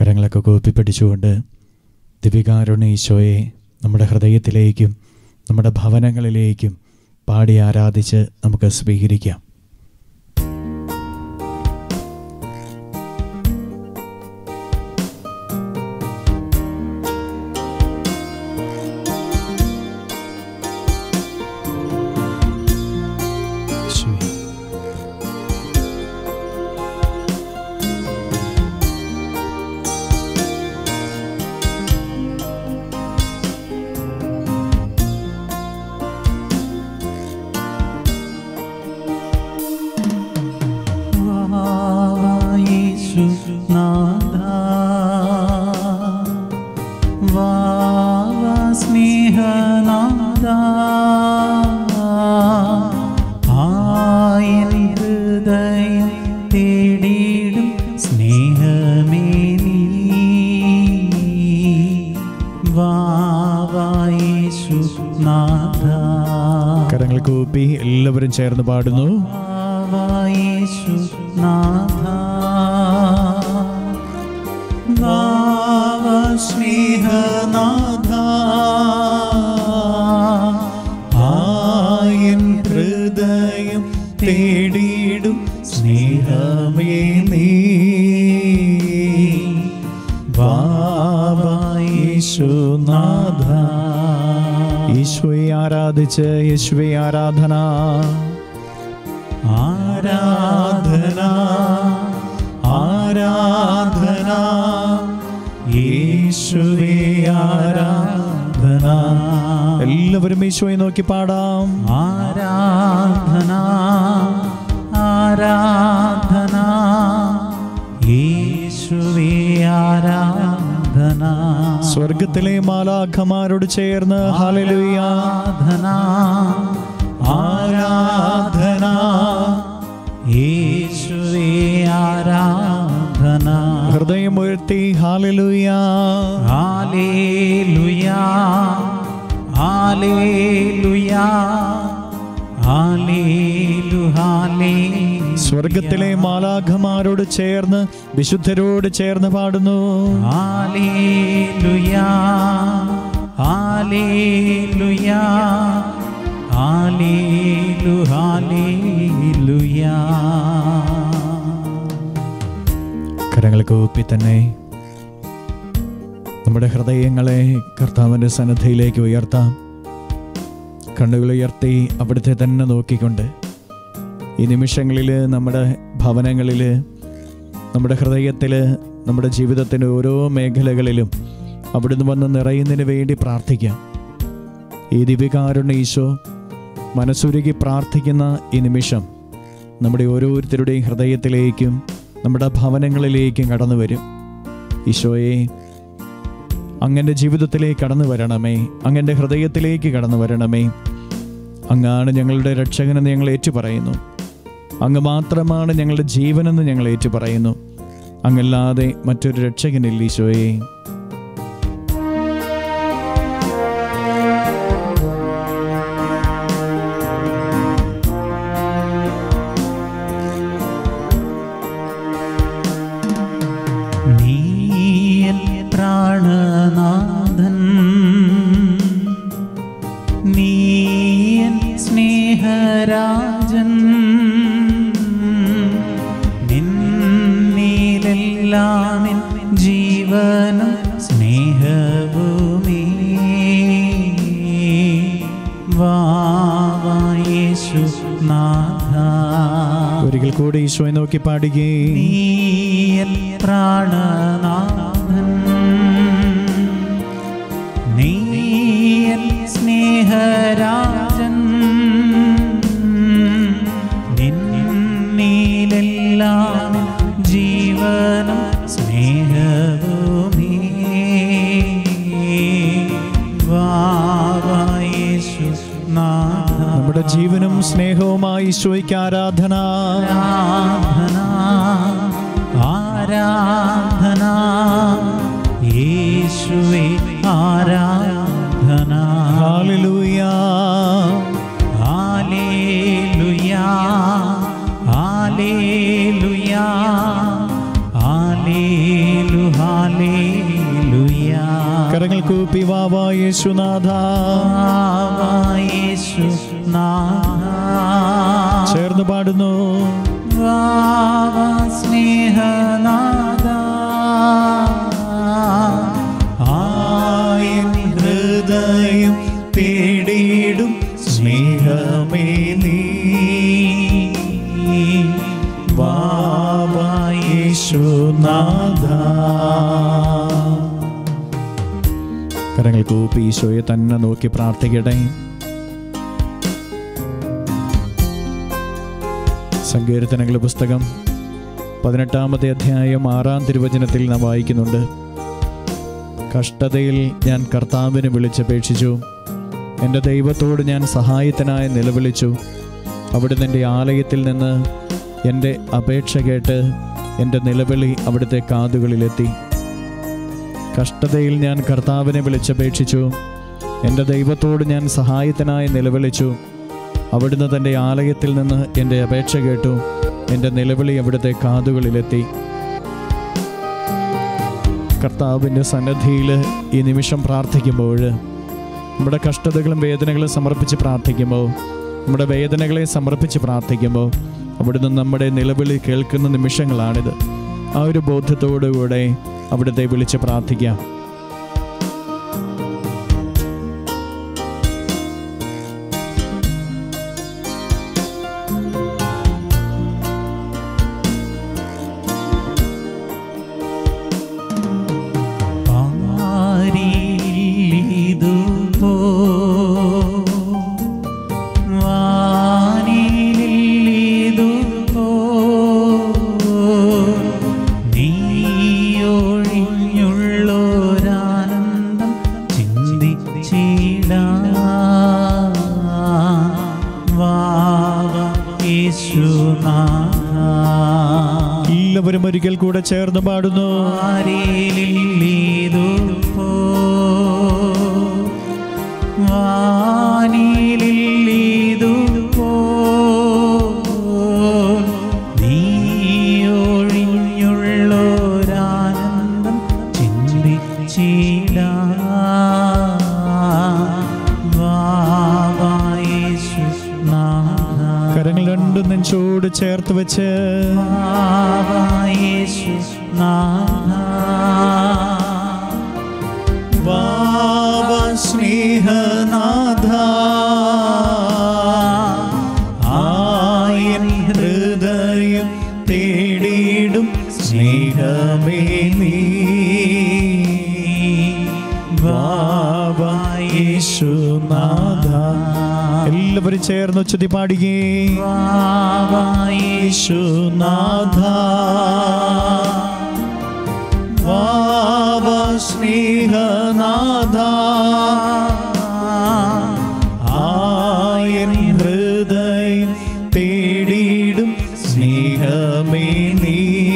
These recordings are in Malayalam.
കരങ്ങളൊക്കെ കൂപ്പിപ്പിടിച്ചുകൊണ്ട് ദിവികാരുണ്യ ഈശോയെ നമ്മുടെ ഹൃദയത്തിലേക്കും നമ്മുടെ ഭവനങ്ങളിലേക്കും പാടി ആരാധിച്ച് നമുക്ക് സ്വീകരിക്കാം ഈശോയെ കരങ്ങൾ കൂപ്പി എല്ലാവരും ചേർന്ന് പാടുന്നു ആയൻ ഹൃദയം തേടിയിടും സ്നേഹമേ നീ യേശുനാഥ ഈശോയെ ആരാധിച്ച് യേശുവെ ആരാധന ആരാധന ആരാധന യേശുവേ ആരാധന എല്ലാവരും ഈശോയെ നോക്കി പാടാം ആരാധന ആരാധന യേശുവേ ആരാധന സ്വർഗത്തിലെ മാലാഖമാരോട് ചേർന്ന് ഹല്ലേലൂയ ആരാധന ആരാധന യേശുവേ ആരാധന ഹൃദയം ഉയർത്തി ഹാലലുയ ഹാലേലുയാ ഹാലേലുയാ ഹാലേലു ഹാലേലു സ്വർഗത്തിലെ മാലാഖമാരോട് ചേർന്ന് വിശുദ്ധരോട് ചേർന്ന് പാടുന്നു ഹാലേലുയാ ഹാലേലുയാ ഹാലേലു ഹാലേലുയാ കരങ്ങൾ കൂപ്പി തന്നെ നമ്മുടെ ഹൃദയങ്ങളെ കർത്താവിൻ്റെ സന്നദ്ധയിലേക്ക് ഉയർത്താം കണ്ണുകൾ ഉയർത്തി അവിടുത്തെ തന്നെ നോക്കിക്കൊണ്ട് ഈ നിമിഷങ്ങളിൽ നമ്മുടെ ഭവനങ്ങളിൽ നമ്മുടെ ഹൃദയത്തിൽ നമ്മുടെ ജീവിതത്തിൻ്റെ ഓരോ മേഖലകളിലും അവിടുന്ന് വന്ന് നിറയുന്നതിന് വേണ്ടി പ്രാർത്ഥിക്കാം ഈ ദിവികാരുണ്യ ഈശോ മനസ്സുരുകി പ്രാർത്ഥിക്കുന്ന ഈ നിമിഷം നമ്മുടെ ഓരോരുത്തരുടെയും ഹൃദയത്തിലേക്കും നമ്മുടെ ഭവനങ്ങളിലേക്കും കടന്നു വരും ഈശോയെ അങ്ങൻ്റെ ജീവിതത്തിലേക്ക് കടന്നു വരണമേ അങ്ങൻ്റെ ഹൃദയത്തിലേക്ക് കടന്നു വരണമേ അങ്ങാണ് ഞങ്ങളുടെ രക്ഷകനെന്ന് ഞങ്ങൾ ഏറ്റുപറയുന്നു അങ്ങ് മാത്രമാണ് ഞങ്ങളുടെ ജീവനെന്ന് ഞങ്ങൾ ഏറ്റുപറയുന്നു അങ്ങല്ലാതെ മറ്റൊരു രക്ഷകനില്ല ഈശോയെ നീയൽ പ്രാണനാഥൻ നീയൻ സ്നേഹരാജൻ നിന്നിലെല്ലാം എൻ ജീവനും സ്നേഹവുമേ വായേശു നാഥ ഒരിക്കൽ കൂടി ഈശോയെ നോക്കി പാടുകയും നീയൽ പ്രാണനാഥൻ നീയൽ സ്നേഹരാജൻ നിന്നിലെല്ലാം ജീവനും സ്നേഹവുമേ വായേശു നാഥ നമ്മുടെ ജീവനും സ്നേഹവുമായി ഈശോയ്ക്ക് ആരാധന ആരാധന ആരാധന യേശുവേ ആരാധന ഹാലലൂയ ഹാലേലുയാ ഹാലേലുയാ ഹാലേലു ഹാലേലുയാ ഹാലേലുയ കരങ്ങൾ കൂപ്പി വാവാ യേശുനാഥ യേശു ചേർന്ന് പാടുന്നു സ്നേഹനാഥ ആയൻ ഹൃദയം തേടിയിടും സ്നേഹമേ നീ വാവാ യേശുനാഥ കരങ്ങൾ കൂപ്പി ഈശോയെ തന്നെ നോക്കി പ്രാർത്ഥിക്കട്ടെ സങ്കീർത്തനങ്ങളുടെ പുസ്തകം പതിനെട്ടാമത്തെ അധ്യായം ആറാം തിരുവചനത്തിൽ നാം വായിക്കുന്നുണ്ട് കഷ്ടതയിൽ ഞാൻ കർത്താവിനെ വിളിച്ചപേക്ഷിച്ചു എൻ്റെ ദൈവത്തോട് ഞാൻ സഹായത്തിനായി നിലവിളിച്ചു അവിടുന്ന് എൻ്റെ ആലയത്തിൽ നിന്ന് എൻ്റെ അപേക്ഷ കേട്ട് എൻ്റെ നിലവിളി അവിടുത്തെ കാതുകളിലെത്തി കഷ്ടതയിൽ ഞാൻ കർത്താവിനെ വിളിച്ചപേക്ഷിച്ചു എൻ്റെ ദൈവത്തോട് ഞാൻ സഹായത്തിനായി നിലവിളിച്ചു അവിടുന്ന് തൻ്റെ ആലയത്തിൽ നിന്ന് എൻ്റെ അപേക്ഷ കേട്ടു എൻ്റെ നിലവിളി അവിടുത്തെ കാതുകളിലെത്തി കർത്താവിൻ്റെ സന്നദ്ധിയിൽ ഈ നിമിഷം പ്രാർത്ഥിക്കുമ്പോൾ നമ്മുടെ കഷ്ടതകളും വേദനകളും സമർപ്പിച്ച് പ്രാർത്ഥിക്കുമ്പോൾ നമ്മുടെ വേദനകളെ സമർപ്പിച്ച് പ്രാർത്ഥിക്കുമ്പോൾ അവിടുന്ന് നമ്മുടെ നിലവിളി കേൾക്കുന്ന നിമിഷങ്ങളാണിത് ആ ഒരു ബോധ്യത്തോടുകൂടെ അവിടുത്തെ വിളിച്ച് പ്രാർത്ഥിക്കാം പാരിലിതുപോ വാനിലിതുപോ നീയൊഴിഞ്ഞുള്ളൊരാനന്ദം ചിന്തിച്ചിടാ വാവ യേശുനാഥ എല്ലാവരും ഒരിക്കൽ കൂടെ ചേർന്ന് പാടുന്നു വാനിലില്ലിതുപോ വാനിലില്ലിതുപോ നീയൊഴിഞ്ഞുള്ളൊരാനന്ദം ചിന്തിച്ചിടാ വാവായേശുനാഥ കരങ്ങൾ രണ്ടും നെഞ്ചോട് ചേർത്ത് വെച്ച് വാവ സ്നേഹനാഥ ആയൻ ഹൃദയം തേടിയിടും സ്നേഹമേ നീ വാവ യേശുനാഥ എല്ലാവരും ചേർന്ന് ഉച്ചതി പാടുകേ യേശുനാഥ വാവ സ്നേഹനാഥ ആയൻ ഹൃദയം തേടിയിടും സ്നേഹമേ നീ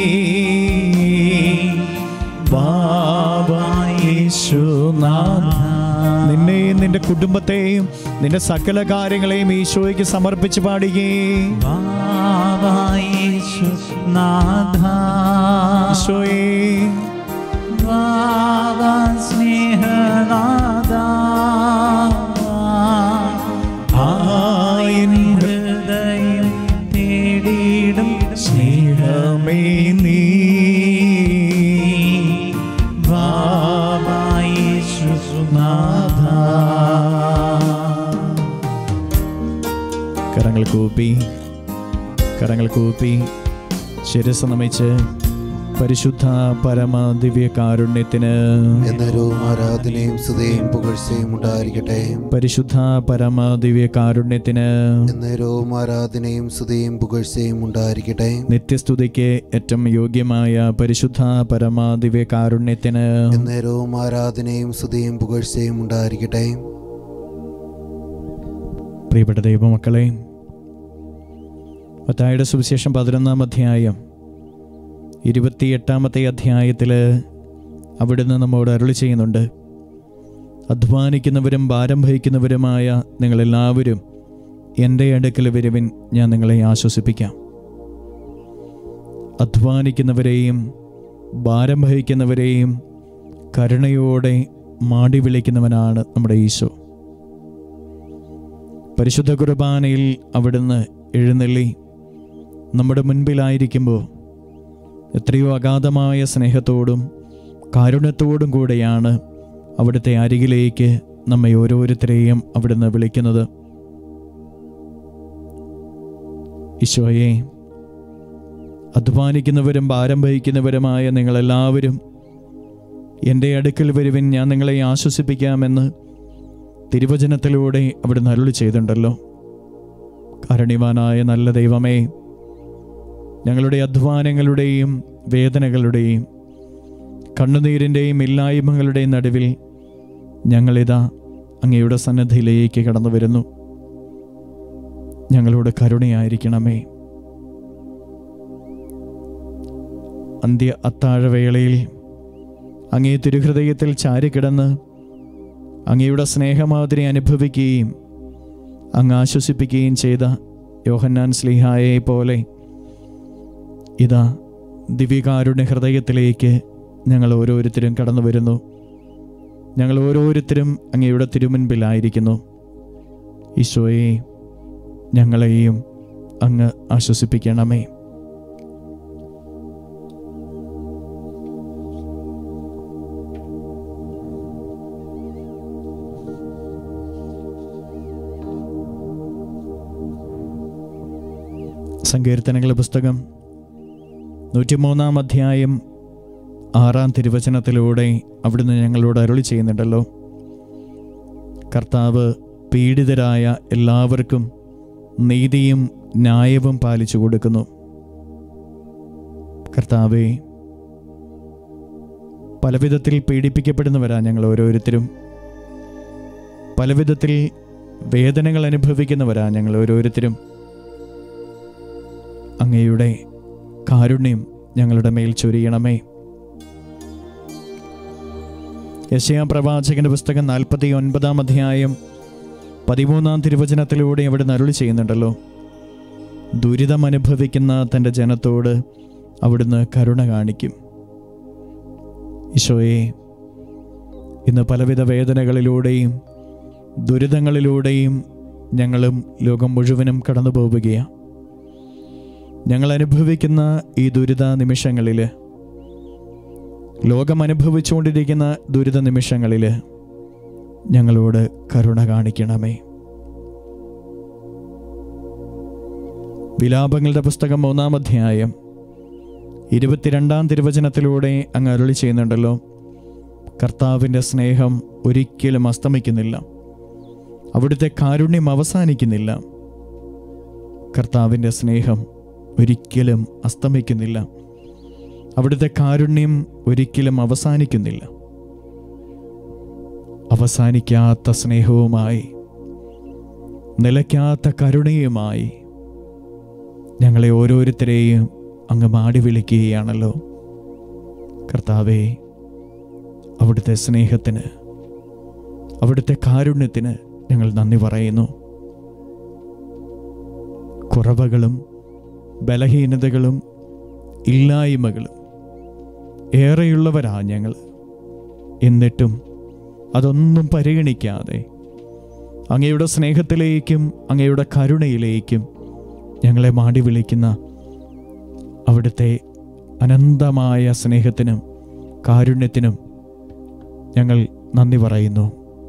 വാവ യേശുനാഥ നിന്നെയും നിന്റെ കുടുംബത്തെയും നിന്റെ സകല കാര്യങ്ങളെയും ഈശോയ്ക്ക് സമർപ്പിച്ച് പാടുകേ ഈശോയെ സ്നേഹനാഥ ആയൻ ഹൃദയം തേടിയിടും സ്നേഹമേ നീ വാവായേശുനാഥ കരങ്ങൾ കൂപ്പി കരങ്ങൾ കൂപ്പി ശിരസ് നമിച്ച് പരിശുദ്ധ പരമ ദിവ്യ കാരുണ്യത്തിന് എന്നേരവും ആരാധനയും സ്തുതിയും പുകഴ്ചയും ഉണ്ടായിരിക്കട്ടെ പരിശുദ്ധ പരമ ദിവ്യ കാരുണ്യത്തിന് എന്നേരവും ആരാധനയും സ്തുതിയും പുകഴ്ചയും ഉണ്ടായിരിക്കട്ടെ നിത്യസ്തുതിക്ക് ഏറ്റവും യോഗ്യമായ പരിശുദ്ധ പരമ ദിവ്യ കാരുണ്യത്തിന് എന്നേരവും ആരാധനയും സ്തുതിയും പുകഴ്ചയും ഉണ്ടായിരിക്കട്ടെ പ്രിയപ്പെട്ട ദൈവമക്കളെ മത്തായുടെ സുവിശേഷം പതിനൊന്നാം അധ്യായം ഇരുപത്തിയെട്ടാമത്തെ അധ്യായത്തിൽ അവിടുന്ന് നമ്മോട് അരുളി ചെയ്യുന്നുണ്ട് അധ്വാനിക്കുന്നവരും ഭാരം വഹിക്കുന്നവരുമായ നിങ്ങളെല്ലാവരും എൻ്റെ അടുക്കൽ വരുവിൻ ഞാൻ നിങ്ങളെ ആശ്വസിപ്പിക്കാം അധ്വാനിക്കുന്നവരെയും ഭാരം വഹിക്കുന്നവരെയും കരുണയോടെ മാടി വിളിക്കുന്നവനാണ് നമ്മുടെ ഈശോ പരിശുദ്ധ കുർബാനയിൽ അവിടുന്ന് എഴുന്നള്ളി നമ്മുടെ മുൻപിലായിരിക്കുമ്പോൾ എത്രയോ അഗാധമായ സ്നേഹത്തോടും കാരുണ്യത്തോടും കൂടെയാണ് അവിടുത്തെ അരികിലേക്ക് നമ്മെ ഓരോരുത്തരെയും അവിടുന്ന് വിളിക്കുന്നത് ഈശോയെ അധ്വാനിക്കുന്നവരും ഭാരം വഹിക്കുന്നവരുമായ നിങ്ങളെല്ലാവരും എൻ്റെ അടുക്കൽ വരുവിൻ ഞാൻ നിങ്ങളെ ആശ്വസിപ്പിക്കാമെന്ന് തിരുവചനത്തിലൂടെ അവിടുന്ന് അരുളി ചെയ്തിട്ടുണ്ടല്ലോ കാരുണ്യവാനായ നല്ല ദൈവമേ ഞങ്ങളുടെ അധ്വാനങ്ങളുടെയും വേദനകളുടെയും കണ്ണുനീരിൻ്റെയും ഇല്ലായ്മകളുടെയും നടുവിൽ ഞങ്ങളിതാ അങ്ങയുടെ സന്നദ്ധിയിലേക്ക് കടന്നു വരുന്നു ഞങ്ങളോട് കരുണയായിരിക്കണമേ അന്ത്യ അത്താഴവേളയിൽ അങ്ങേ തിരുഹൃദയത്തിൽ ചാരിക്കിടന്ന് അങ്ങയുടെ സ്നേഹമാതിരി അനുഭവിക്കുകയും അങ്ങ് ആശ്വസിപ്പിക്കുകയും ചെയ്ത യോഹന്നാൻ സ്ലിഹായെ പോലെ ഇതാ ദിവ്യകാരുണ്യ ഹൃദയത്തിലേക്ക് ഞങ്ങൾ ഓരോരുത്തരും കടന്നു വരുന്നു ഞങ്ങൾ ഓരോരുത്തരും അങ്ങയുടെ തിരുമുൻപിലായിരിക്കുന്നു ഈശോയെ ഞങ്ങളെയും അങ്ങ് ആശ്വസിപ്പിക്കണമേ സങ്കീർത്തനങ്ങളുടെ പുസ്തകം നൂറ്റിമൂന്നാം അധ്യായം ആറാം തിരുവചനത്തിലൂടെ അവിടുന്ന് ഞങ്ങളോട് അരുളി ചെയ്യുന്നുണ്ടല്ലോ കർത്താവ് പീഡിതരായ എല്ലാവർക്കും നീതിയും ന്യായവും പാലിച്ചു കൊടുക്കുന്നു കർത്താവെ പലവിധത്തിൽ പീഡിപ്പിക്കപ്പെടുന്നവരാ ഞങ്ങൾ ഓരോരുത്തരും പലവിധത്തിൽ വേദനകൾ അനുഭവിക്കുന്നവരാ ഞങ്ങൾ ഓരോരുത്തരും അങ്ങയുടെ കാരുണ്യം ഞങ്ങളുടെ മേൽ ചൊരിയണമേ യശയാ പ്രവാചകന്റെ പുസ്തകം നാൽപ്പത്തി ഒൻപതാം അധ്യായം പതിമൂന്നാം തിരുവചനത്തിലൂടെ അവിടെ അരുളി ചെയ്യുന്നുണ്ടല്ലോ ദുരിതം അനുഭവിക്കുന്ന തൻ്റെ ജനത്തോട് അവിടുന്ന് കരുണ കാണിക്കും ഈശോയെ ഇന്ന് പലവിധ വേദനകളിലൂടെയും ദുരിതങ്ങളിലൂടെയും ഞങ്ങളും ലോകം മുഴുവനും കടന്നു പോവുകയാണ് ഞങ്ങൾ അനുഭവിക്കുന്ന ഈ ദുരിത നിമിഷങ്ങളിൽ ലോകം അനുഭവിച്ചുകൊണ്ടിരിക്കുന്ന ദുരിത നിമിഷങ്ങളിൽ ഞങ്ങളോട് കരുണ കാണിക്കണമേ വിലാപങ്ങളുടെ പുസ്തകം മൂന്നാം അധ്യായം ഇരുപത്തിരണ്ടാം തിരുവചനത്തിലൂടെ അങ്ങ് അരുളി ചെയ്യുന്നുണ്ടല്ലോ കർത്താവിൻ്റെ സ്നേഹം ഒരിക്കലും അസ്തമിക്കുന്നില്ല അവിടുത്തെ കാരുണ്യം അവസാനിക്കുന്നില്ല കർത്താവിൻ്റെ സ്നേഹം ഒരിക്കലും അസ്തമിക്കുന്നില്ല അവിടുത്തെ കാരുണ്യം ഒരിക്കലും അവസാനിക്കുന്നില്ല അവസാനിക്കാത്ത സ്നേഹവുമായി നിലയ്ക്കാത്ത കരുണയുമായി ഞങ്ങളെ ഓരോരുത്തരെയും അങ്ങ് മാടി വിളിക്കുകയാണല്ലോ കർത്താവേ അവിടുത്തെ സ്നേഹത്തിന് അവിടുത്തെ കാരുണ്യത്തിന് ഞങ്ങൾ നന്ദി പറയുന്നു കുറവുകളും ബലഹീനതകളും ഇല്ലായ്മകളും ഏറെയുള്ളവരാ ഞങ്ങൾ എന്നിട്ടും അതൊന്നും പരിഗണിക്കാതെ അങ്ങയുടെ സ്നേഹത്തിലേക്കും അങ്ങയുടെ കരുണയിലേക്കും ഞങ്ങളെ മാടി വിളിക്കുന്ന അവിടുത്തെ അനന്തമായ സ്നേഹത്തിനും കാരുണ്യത്തിനും ഞങ്ങൾ നന്ദി പറയുന്നു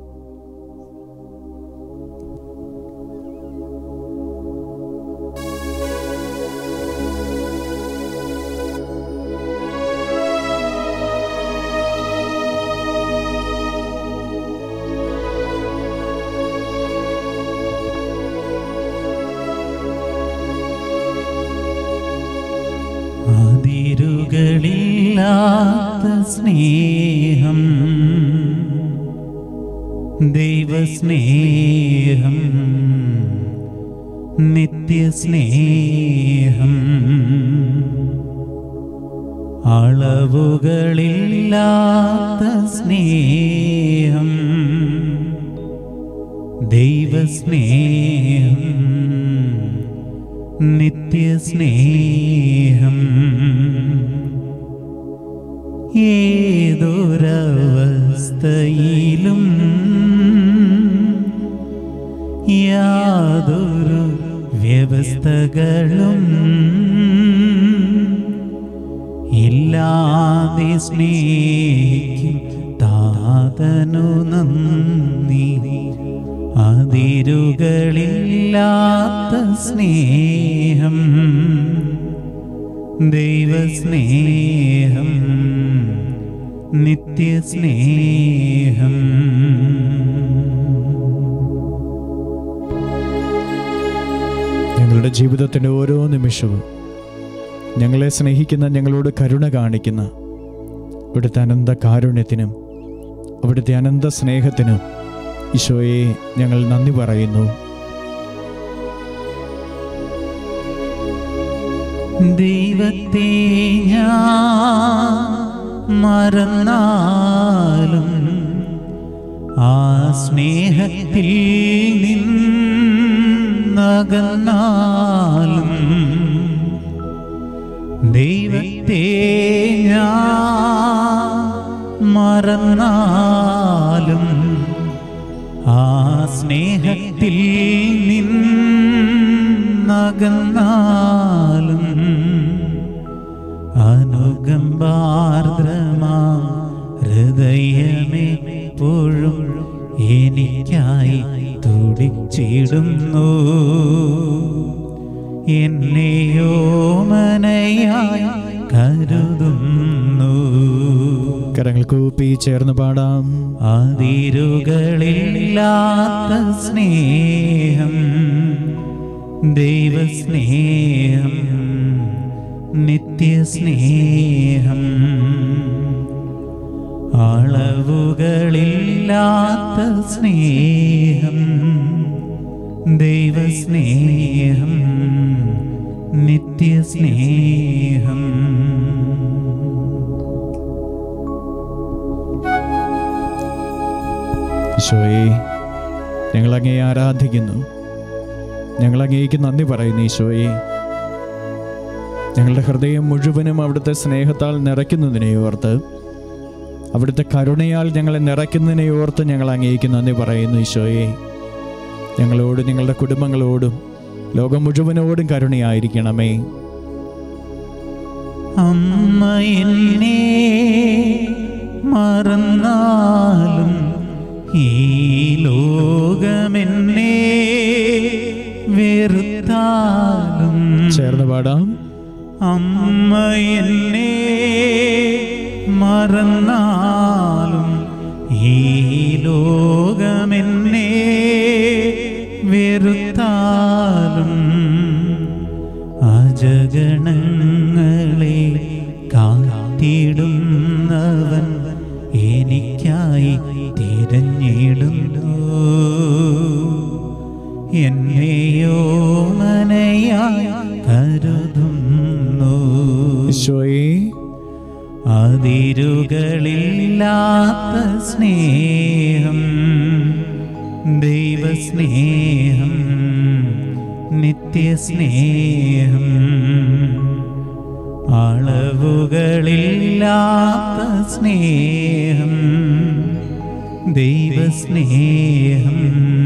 അതിരുകളില്ലാത്ത സ്നേഹം ദൈവസ്നേഹം നിത്യസ്നേഹം അളവുകളില്ലാത്ത സ്നേഹം ദൈവസ്നേഹം നിത്യസ്നേഹം ഏതൊരവസ്ഥയിലും യാതൊരു വ്യവസ്ഥകളും ഇല്ലാതെ സ്നേഹിക്കും താതനു നന്ദി അതിരുകളില്ലാത്ത സ്നേഹം ദൈവസ്നേഹം നിത്യസ്നേഹം ഞങ്ങളുടെ ജീവിതത്തിൻ്റെ ഓരോ നിമിഷവും ഞങ്ങളെ സ്നേഹിക്കുന്ന ഞങ്ങളോട് കരുണ കാണിക്കുന്ന ഇവിടുത്തെ അനന്ത കാരുണ്യത്തിനും അവിടുത്തെ അനന്ത സ്നേഹത്തിനും ഈശോയെ ഞങ്ങൾ നന്ദി പറയുന്നു ദൈവത്തെ ഞാൻ മറന്നാലും ആ സ്നേഹത്തിൽ നിന്നകന്നാലും ദൈവത്തെ ഞാൻ മറന്നാലും ആ സ്നേഹത്തിൽ നിന്നകന്നാലും അനുകമ്പാർദ്രമാ ഹൃദയമേ എപ്പോഴും എനിക്കായി തുടിച്ചിടുന്നു എന്നെയോ മനയായി കരുതുന്നു കരങ്ങൾ കൂപ്പി ചേർന്ന് പാടാം അതിരുകളില്ലാത്ത സ്നേഹം ദൈവസ്നേഹം നിത്യസ്നേഹം അളവുകളില്ലാത്ത സ്നേഹം ദൈവസ്നേഹം നിത്യസ്നേഹം ഈശോയെ ഞങ്ങൾ അങ്ങേ ആരാധിക്കുന്നു ഞങ്ങൾ അങ്ങേക്ക് നന്ദി പറയുന്നു ഈശോയെ ഞങ്ങളുടെ ഹൃദയം മുഴുവനും അവിടുത്തെ സ്നേഹത്താൽ നിറയ്ക്കുന്നതിനെ ഓർത്ത് അവിടുത്തെ കരുണയാൽ ഞങ്ങളെ നിറയ്ക്കുന്നതിനെ ഓർത്ത് ഞങ്ങൾ അങ്ങേക്ക് നന്ദി പറയുന്നു ഈശോയെ ഞങ്ങളോടും ഞങ്ങളുടെ കുടുംബങ്ങളോടും ലോകം മുഴുവനോടും കരുണയായിരിക്കണമേ അമ്മ എന്നെ മറന്നാലും ഈ ലോകമെന്നെ വെറുത്താലും ചേർന്ന് പാടാം അമ്മ എന്നെ മറന്നാലും ഈ ലോകമെന്നെ വെറുത്താലും അജഗണങ്ങളെ കാത്തിടുന്നവൻ എനിക്കായി തിരഞ്ഞിടുന്നു എന്നെയോ മനയായി കരുതുന്നു ഈശോയെ അതിരുകളില്ലാത്ത സ്നേഹം ദൈവസ്നേഹം നിത്യസ്നേഹം അളവുകളില്ലാത്ത സ്നേഹം ദൈവസ്നേഹം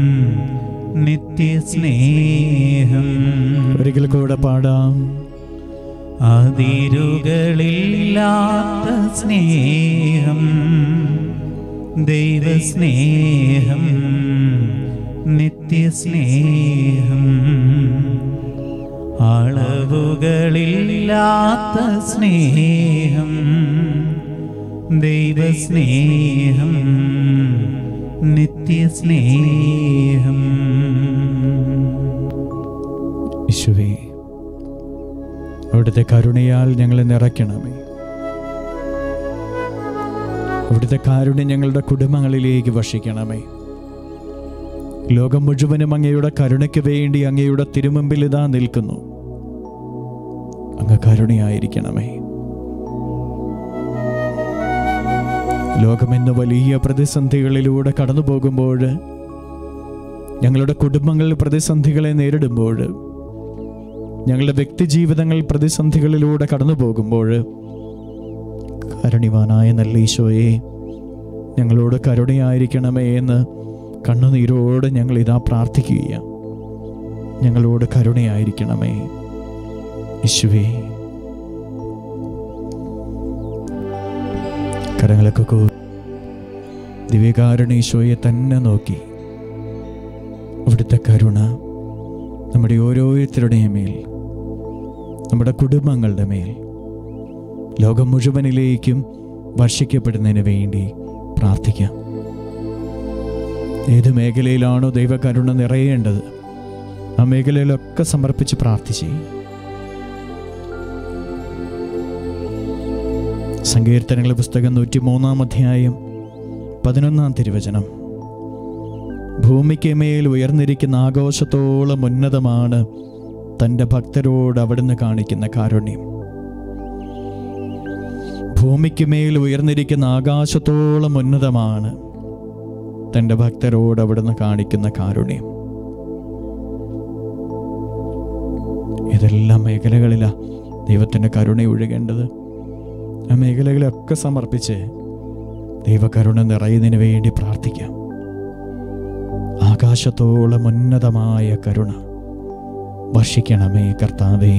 നിത്യസ്നേഹം ഒരിക്കൽ കൂടെ പാടാം അതിരുകളില്ലാത്ത സ്നേഹം ദൈവസ്നേഹം നിത്യസ്നേഹം അളവുകളില്ലാത്ത സ്നേഹം ദൈവസ്നേഹം നിത്യസ്നേഹം യേശുവേ അവിടുത്തെ കരുണയാൽ ഞങ്ങളെ നിറയ്ക്കണമേ അവിടുത്തെ കാരുണ്യം ഞങ്ങളുടെ കുടുംബങ്ങളിലേക്ക് വഷിക്കണമേ ലോകം മുഴുവനും അങ്ങയുടെ കരുണയ്ക്ക് വേണ്ടി അങ്ങയുടെ തിരുമുമ്പിൽ ഇതാ നിൽക്കുന്നു അങ്ങ് കരുണയായിരിക്കണമേ ലോകമെന്ന വലിയ പ്രതിസന്ധികളിലൂടെ കടന്നു പോകുമ്പോൾ ഞങ്ങളുടെ കുടുംബങ്ങൾ പ്രതിസന്ധികളെ നേരിടുമ്പോൾ ഞങ്ങളുടെ വ്യക്തിജീവിതങ്ങൾ പ്രതിസന്ധികളിലൂടെ കടന്നു പോകുമ്പോൾ കാരുണ്യവാനായ നല്ല ഈശോയെ ഞങ്ങളോട് കരുണയായിരിക്കണമേ എന്ന് കണ്ണുനീരോട് ഞങ്ങൾ ഇതാ പ്രാർത്ഥിക്കുകയാണ് ഞങ്ങളോട് കരുണയായിരിക്കണമേ യേശുവേ കരങ്ങളൊക്കെ കൂ ദിവ്യകാരുണ ഈശോയെ തന്നെ നോക്കി അവിടുത്തെ കരുണ നമ്മുടെ ഓരോരുത്തരുടെയും മേൽ നമ്മുടെ കുടുംബങ്ങളുടെ മേൽ ലോകം മുഴുവനിലേക്കും വർഷിക്കപ്പെടുന്നതിന് വേണ്ടി പ്രാർത്ഥിക്കാം ഏത് മേഖലയിലാണോ ദൈവകരുണ നിറയേണ്ടത് ആ മേഖലയിലൊക്കെ സമർപ്പിച്ച് പ്രാർത്ഥിച്ച് സങ്കീർത്തനങ്ങളുടെ പുസ്തകം നൂറ്റി മൂന്നാം അധ്യായം പതിനൊന്നാം തിരുവചനം ഭൂമിക്ക് മേൽ ഉയർന്നിരിക്കുന്ന ആഘോഷത്തോളം ഉന്നതമാണ് തൻ്റെ ഭക്തരോട് അവിടുന്ന് കാണിക്കുന്ന കാരുണ്യം ഭൂമിക്ക് മേൽ ഉയർന്നിരിക്കുന്ന ആകാശത്തോളം ഉന്നതമാണ് തൻ്റെ ഭക്തരോട് അവിടുന്ന് കാണിക്കുന്ന കാരുണ്യം ഏതെല്ലാം മേഖലകളിലാണ് ദൈവത്തിൻ്റെ കരുണ ഒഴുകേണ്ടത് ആ മേഖലകളൊക്കെ സമർപ്പിച്ച് ദൈവകരുണ നിറയുന്നതിന് വേണ്ടി പ്രാർത്ഥിക്കാം ആകാശത്തോളം ഉന്നതമായ കരുണ വർഷിക്കണമേ കർത്താവേ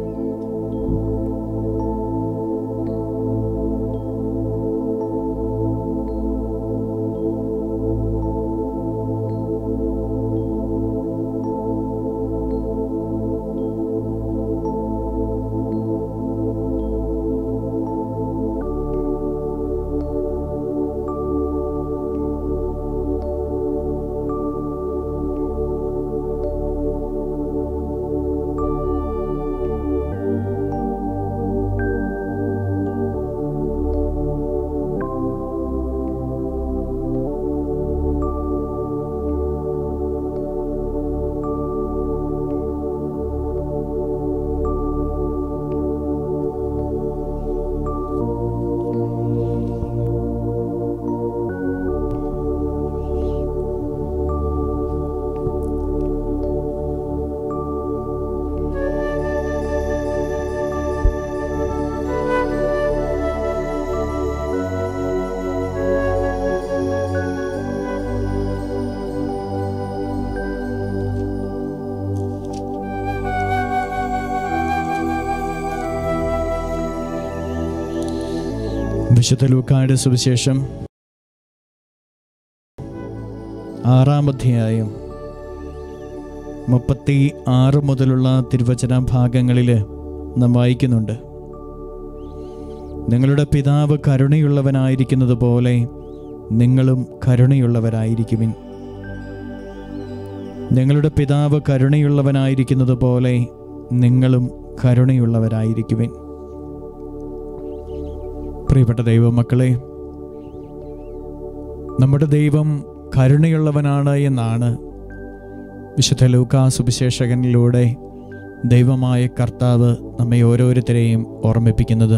വിശുദ്ധ ലൂക്കായുടെ സുവിശേഷം ആറാം അധ്യായം മുപ്പത്തി ആറ് മുതലുള്ള തിരുവചന ഭാഗങ്ങളിൽ നാം വായിക്കുന്നുണ്ട് നിങ്ങളുടെ പിതാവ് കരുണയുള്ളവനായിരിക്കുന്നത് പോലെ നിങ്ങളും കരുണയുള്ളവരായിരിക്കുവിൻ നിങ്ങളുടെ പിതാവ് കരുണയുള്ളവനായിരിക്കുന്നത് പോലെ നിങ്ങളും കരുണയുള്ളവരായിരിക്കുവിൻ പ്രിയപ്പെട്ട ദൈവമക്കളെ നമ്മുടെ ദൈവം കരുണയുള്ളവനാണ് എന്നാണ് വിശുദ്ധ ലൂക്കാ സുവിശേഷകനിലൂടെ ദൈവമായ കർത്താവ് നമ്മെ ഓരോരുത്തരെയും ഓർമ്മിപ്പിക്കുന്നത്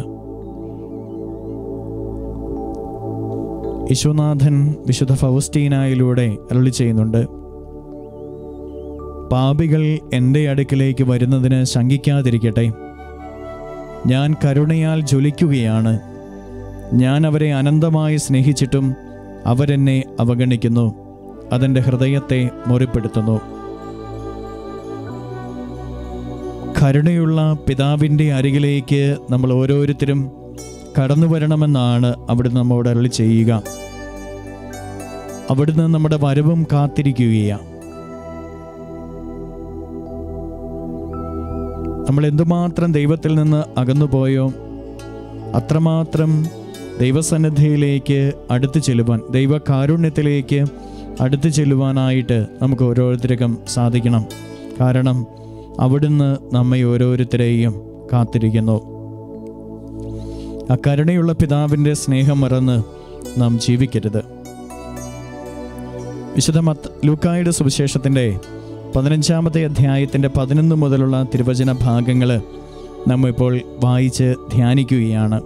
യശുനാഥൻ വിശുദ്ധ ഫൗസ്റ്റീനായിലൂടെ അരുളി ചെയ്യുന്നുണ്ട് പാപികൾ എൻ്റെ അടുക്കിലേക്ക് വരുന്നതിന് ശങ്കിക്കാതിരിക്കട്ടെ ഞാൻ കരുണയാൽ ജ്വലിക്കുകയാണ് ഞാൻ അവരെ അനന്തമായി സ്നേഹിച്ചിട്ടും അവരെന്നെ അവഗണിക്കുന്നു അതെൻ്റെ ഹൃദയത്തെ മുറിപ്പെടുത്തുന്നു കരുണയുള്ള പിതാവിൻ്റെ അരികിലേക്ക് നമ്മൾ ഓരോരുത്തരും കടന്നു വരണമെന്നാണ് അവിടുന്ന് നമ്മോട് അരളി ചെയ്യുക അവിടുന്ന് നമ്മുടെ വരവും കാത്തിരിക്കുകയാണ് നമ്മൾ എന്തുമാത്രം ദൈവത്തിൽ നിന്ന് അകന്നുപോയോ അത്രമാത്രം ദൈവസന്നിധിയിലേക്ക് അടുത്തു ചെല്ലുവാൻ ദൈവകാരുണ്യത്തിലേക്ക് അടുത്തു ചെല്ലുവാനായിട്ട് നമുക്ക് ഓരോരുത്തർക്കും സാധിക്കണം കാരണം അവിടുന്ന് നമ്മെ ഓരോരുത്തരെയും കാത്തിരിക്കുന്നു ആ കരുണയുള്ള പിതാവിൻ്റെ സ്നേഹം മറന്ന് നാം ജീവിക്കരുത് വിശുദ്ധ മത്ത് ലൂക്കായുടെ സുവിശേഷത്തിൻ്റെ പതിനഞ്ചാമത്തെ അധ്യായത്തിൻ്റെ പതിനൊന്ന് മുതലുള്ള തിരുവചന ഭാഗങ്ങൾ നമ്മ ഇപ്പോൾ വായിച്ച് ധ്യാനിക്കുകയാണ്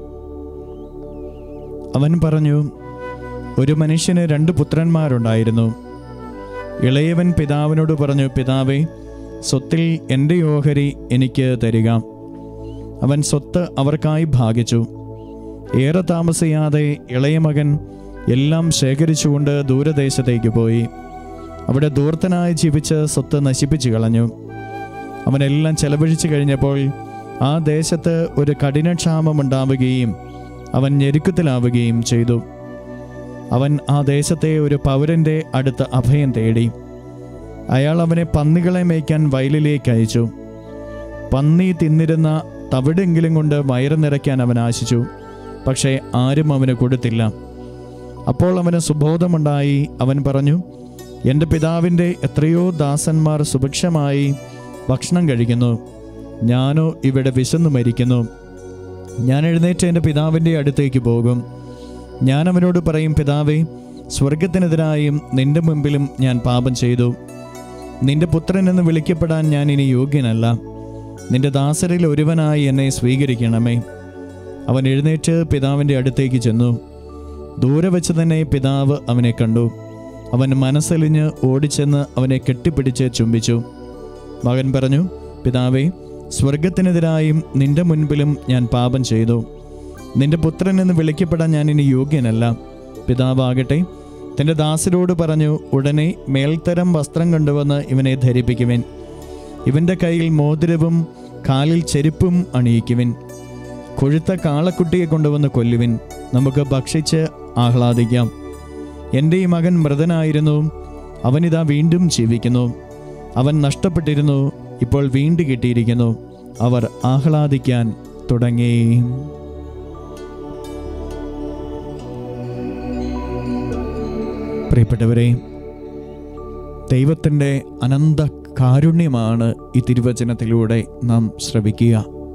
അവൻ പറഞ്ഞു ഒരു മനുഷ്യന് രണ്ട് പുത്രന്മാരുണ്ടായിരുന്നു ഇളയവൻ പിതാവിനോട് പറഞ്ഞു പിതാവേ സ്വത്തിൽ എൻ്റെ ഓഹരി എനിക്ക് തരിക അവൻ സ്വത്ത് അവർക്കായി ഭാഗിച്ചു ഏറെ താമസിയാതെ ഇളയ മകൻ എല്ലാം ശേഖരിച്ചുകൊണ്ട് ദൂരദേശത്തേക്ക് പോയി അവിടെ ദൂർത്തനായി ജീവിച്ച് സ്വത്ത് നശിപ്പിച്ചു കളഞ്ഞു അവനെല്ലാം ചെലവഴിച്ചു കഴിഞ്ഞപ്പോൾ ആ ദേശത്ത് ഒരു കഠിനക്ഷാമമുണ്ടാവുകയും അവൻ ഞെരുക്കത്തിലാവുകയും ചെയ്തു അവൻ ആ ദേശത്തെ ഒരു പൗരന്റെ അടുത്ത് അഭയം തേടി അയാൾ അവനെ പന്നികളെ മേയ്ക്കാൻ വയലിലേക്ക് അയച്ചു പന്നി തിന്നിരുന്ന തവിടെങ്കിലും കൊണ്ട് വയറ് നിറയ്ക്കാൻ അവൻ ആശിച്ചു പക്ഷേ ആരും അവന് കൊടുത്തില്ല അപ്പോൾ അവന് സുബോധമുണ്ടായി അവൻ പറഞ്ഞു എൻ്റെ പിതാവിൻ്റെ എത്രയോ ദാസന്മാർ സുഭിക്ഷമായി ഭക്ഷണം കഴിക്കുന്നു ഞാനോ ഇവിടെ വിശന്നു മരിക്കുന്നു ഞാൻ എഴുന്നേറ്റ് എൻ്റെ പിതാവിൻ്റെ അടുത്തേക്ക് പോകും ഞാൻ അവനോട് പറയും പിതാവേ സ്വർഗത്തിനെതിരായും നിന്റെ മുമ്പിലും ഞാൻ പാപം ചെയ്തു നിന്റെ പുത്രൻ എന്ന് വിളിക്കപ്പെടാൻ ഞാൻ ഇനി യോഗ്യനല്ല നിന്റെ ദാസരിൽ ഒരുവനായി എന്നെ സ്വീകരിക്കണമേ അവൻ എഴുന്നേറ്റ് പിതാവിൻ്റെ അടുത്തേക്ക് ചെന്നു ദൂരെ വെച്ച് തന്നെ പിതാവ് അവനെ കണ്ടു അവൻ മനസ്സലിഞ്ഞ് ഓടിച്ചെന്ന് അവനെ കെട്ടിപ്പിടിച്ച് ചുംബിച്ചു മകൻ പറഞ്ഞു പിതാവേ സ്വർഗത്തിനെതിരായും നിന്റെ മുൻപിലും ഞാൻ പാപം ചെയ്തു നിന്റെ പുത്രൻ എന്ന് വിളിക്കപ്പെടാൻ ഞാൻ ഇനി യോഗ്യനല്ല പിതാവാകട്ടെ തൻ്റെ ദാസരോട് പറഞ്ഞു ഉടനെ മേൽത്തരം വസ്ത്രം കൊണ്ടുവന്ന് ഇവനെ ധരിപ്പിക്കുവിൻ ഇവൻ്റെ കയ്യിൽ മോതിരവും കാലിൽ ചെരുപ്പും അണിയിക്കുവിൻ കൊഴുത്ത കാളക്കുട്ടിയെ കൊണ്ടുവന്ന് കൊല്ലുവിൻ നമുക്ക് ഭക്ഷിച്ച് ആഹ്ലാദിക്കാം എൻ്റെ ഈ മകൻ മൃതനായിരുന്നു അവനിതാ വീണ്ടും ജീവിക്കുന്നു അവൻ നഷ്ടപ്പെട്ടിരുന്നു ഇപ്പോൾ വീണ്ടും കിട്ടിയിരിക്കുന്നു അവർ ആഹ്ലാദിക്കാൻ തുടങ്ങി പ്രിയപ്പെട്ടവരെ ദൈവത്തിൻ്റെ അനന്ത കാരുണ്യമാണ് ഈ തിരുവചനത്തിലൂടെ നാം ശ്രവിക്കുക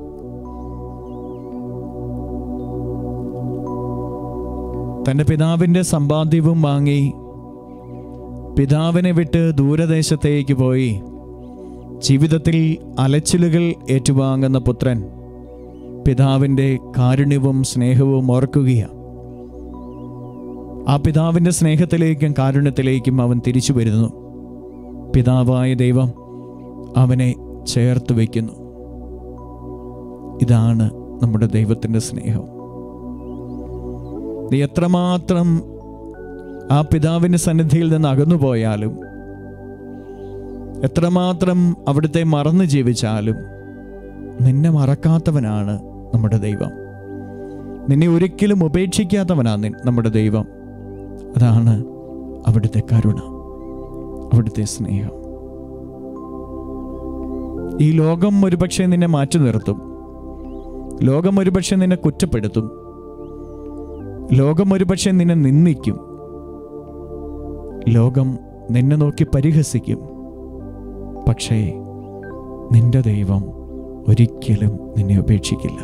തൻ്റെ പിതാവിൻ്റെ സമ്പാദ്യവും വാങ്ങി പിതാവിനെ വിട്ട് ദൂരദേശത്തേക്ക് പോയി ജീവിതത്തിൽ അലച്ചിലുകൾ ഏറ്റുവാങ്ങുന്ന പുത്രൻ പിതാവിൻ്റെ കാരുണ്യവും സ്നേഹവും ഓർക്കുകയാണ് ആ പിതാവിൻ്റെ സ്നേഹത്തിലേക്കും കാരുണ്യത്തിലേക്കും അവൻ തിരിച്ചു വരുന്നു പിതാവായ ദൈവം അവനെ ചേർത്ത് വയ്ക്കുന്നു ഇതാണ് നമ്മുടെ ദൈവത്തിൻ്റെ സ്നേഹം നീ എത്രമാത്രം ആ പിതാവിൻ്റെ സന്നിധിയിൽ നിന്ന് അകന്നു പോയാലും എത്രമാത്രം അവിടുത്തെ മറന്നു ജീവിച്ചാലും നിന്നെ മറക്കാത്തവനാണ് നമ്മുടെ ദൈവം നിന്നെ ഒരിക്കലും ഉപേക്ഷിക്കാത്തവനാണ് നിൻ- നമ്മുടെ ദൈവം അതാണ് അവിടുത്തെ കരുണ അവിടുത്തെ സ്നേഹം ഈ ലോകം ഒരുപക്ഷെ നിന്നെ മാറ്റി നിർത്തും ലോകം ഒരുപക്ഷെ നിന്നെ കുറ്റപ്പെടുത്തും ലോകം ഒരുപക്ഷെ നിന്നെ നിന്ദിക്കും ലോകം നിന്നെ നോക്കി പരിഹസിക്കും പക്ഷേ നിന്റെ ദൈവം ഒരിക്കലും നിന്നെ ഉപേക്ഷിക്കില്ല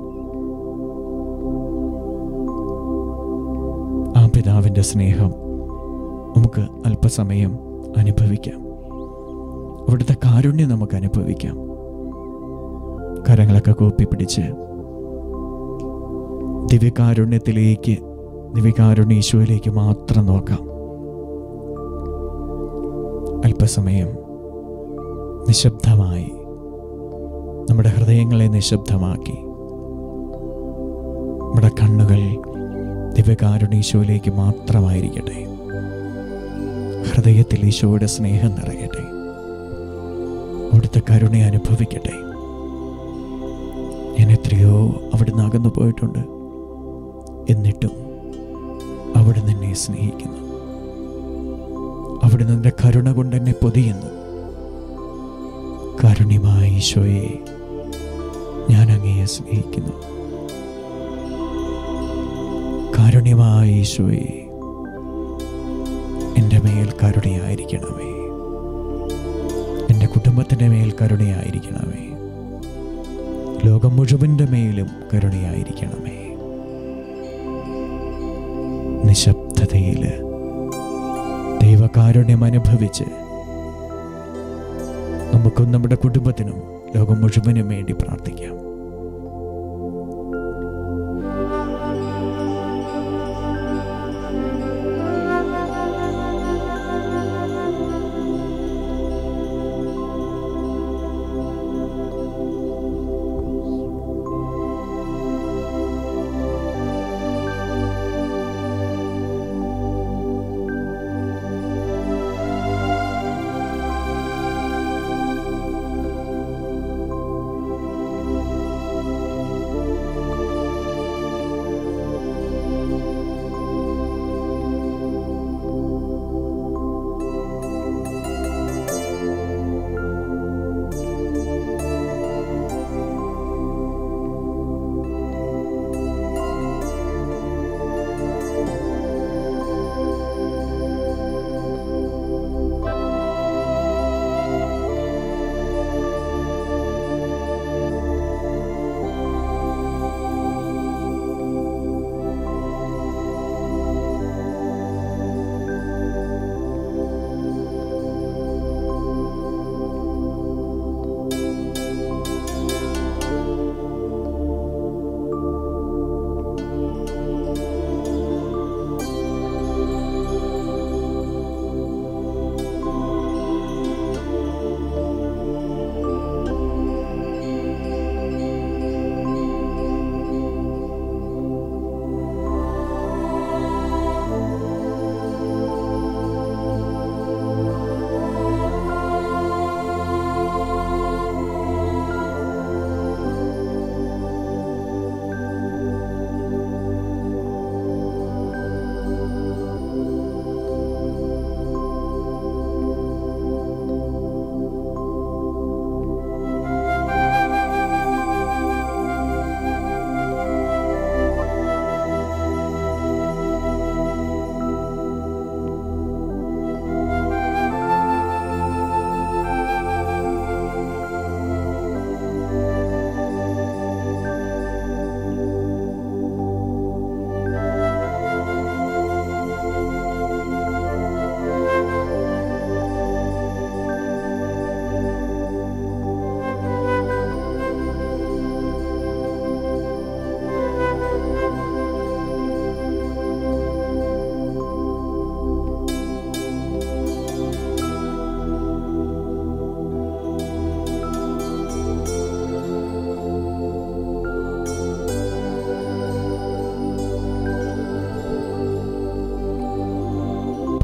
ആ പിതാവിൻ്റെ സ്നേഹം നമുക്ക് അല്പസമയം അനുഭവിക്കാം അവിടുത്തെ കാരുണ്യം നമുക്ക് അനുഭവിക്കാം കരങ്ങളൊക്കെ കൂപ്പി പിടിച്ച് ദിവ്യകാരുണ്യത്തിലേക്ക് ദിവ്യകാരുണ്യ ഈശോയിലേക്ക് മാത്രം നോക്കാം അല്പസമയം നിശബ്ദമായി നമ്മുടെ ഹൃദയങ്ങളെ നിശബ്ദമാക്കി നമ്മുടെ കണ്ണുകൾ ദിവ്യകാരുണ്യ ഈശോയിലേക്ക് മാത്രമായിരിക്കട്ടെ ഹൃദയത്തിൽ ഈശോയുടെ സ്നേഹം നിറയട്ടെ അവിടുത്തെ കരുണ അനുഭവിക്കട്ടെ ഞാൻ എത്രയോ അവിടുന്ന് അകന്നു പോയിട്ടുണ്ട് എന്നിട്ടും അവിടെ നിന്നെ സ്നേഹിക്കുന്നു അവിടുന്ന് നിന്റെ കരുണ കൊണ്ട് എന്നെ പൊതിയുന്നു കാരുണ്യമായ ഈശോയെ ഞാൻ അങ്ങയെ സ്നേഹിക്കുന്നു കാരുണ്യമായ ഈശോയെ എൻ്റെ മേൽ കരുണയായിരിക്കണമേ എൻ്റെ കുടുംബത്തിൻ്റെ മേൽ കരുണയായിരിക്കണമേ ലോകം മുഴുവൻ്റെ മേലും കരുണയായിരിക്കണമേ നിശബ്ദതയിൽ ദൈവകാരുണ്യം അനുഭവിച്ച് നമുക്കും നമ്മുടെ കുടുംബത്തിനും ലോകം മുഴുവനും വേണ്ടി പ്രാർത്ഥിക്കാം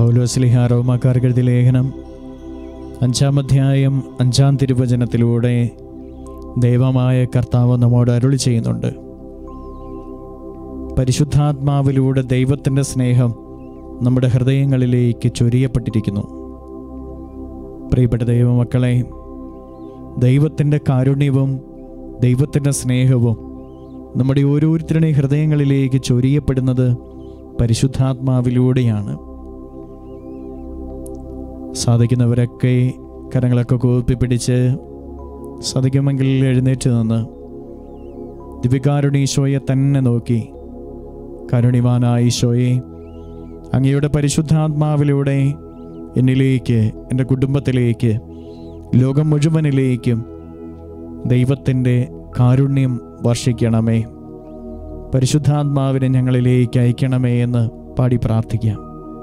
പൗലോസ്ലിഹ റോമാക്കാർക്ക് എഴുതിയ ലേഖനം അഞ്ചാം അധ്യായം അഞ്ചാം തിരുവചനത്തിലൂടെ ദൈവമായ കർത്താവ് നമ്മോട് അരുളി ചെയ്യുന്നുണ്ട് പരിശുദ്ധാത്മാവിലൂടെ ദൈവത്തിൻ്റെ സ്നേഹം നമ്മുടെ ഹൃദയങ്ങളിലേക്ക് ചൊരിയപ്പെട്ടിരിക്കുന്നു പ്രിയപ്പെട്ട ദൈവമക്കളെ ദൈവത്തിൻ്റെ കാരുണ്യവും ദൈവത്തിൻ്റെ സ്നേഹവും നമ്മുടെ ഓരോരുത്തരുടെയും ഹൃദയങ്ങളിലേക്ക് ചൊരിയപ്പെടുന്നത് പരിശുദ്ധാത്മാവിലൂടെയാണ് സാധിക്കുന്നവരൊക്കെ കരങ്ങളൊക്കെ കൂപ്പി പിടിച്ച് സാധിക്കുമെങ്കിൽ എഴുന്നേറ്റ് നിന്ന് ദിവ്യകാരുണീശോയെ തന്നെ നോക്കി കരുണിവാനായ ഈശോയെ അങ്ങയുടെ പരിശുദ്ധാത്മാവിലൂടെ എന്നിലേക്ക് എൻ്റെ കുടുംബത്തിലേക്ക് ലോകം മുഴുവനിലേക്കും ദൈവത്തിൻ്റെ കാരുണ്യം വർഷിക്കണമേ പരിശുദ്ധാത്മാവിനെ ഞങ്ങളിലേക്ക് അയക്കണമേ എന്ന് പാടി പ്രാർത്ഥിക്കാം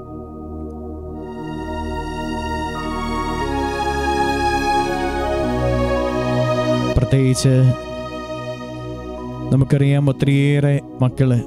പ്രത്യേകിച്ച് നമുക്കറിയാം ഒത്തിരിയേറെ മക്കള്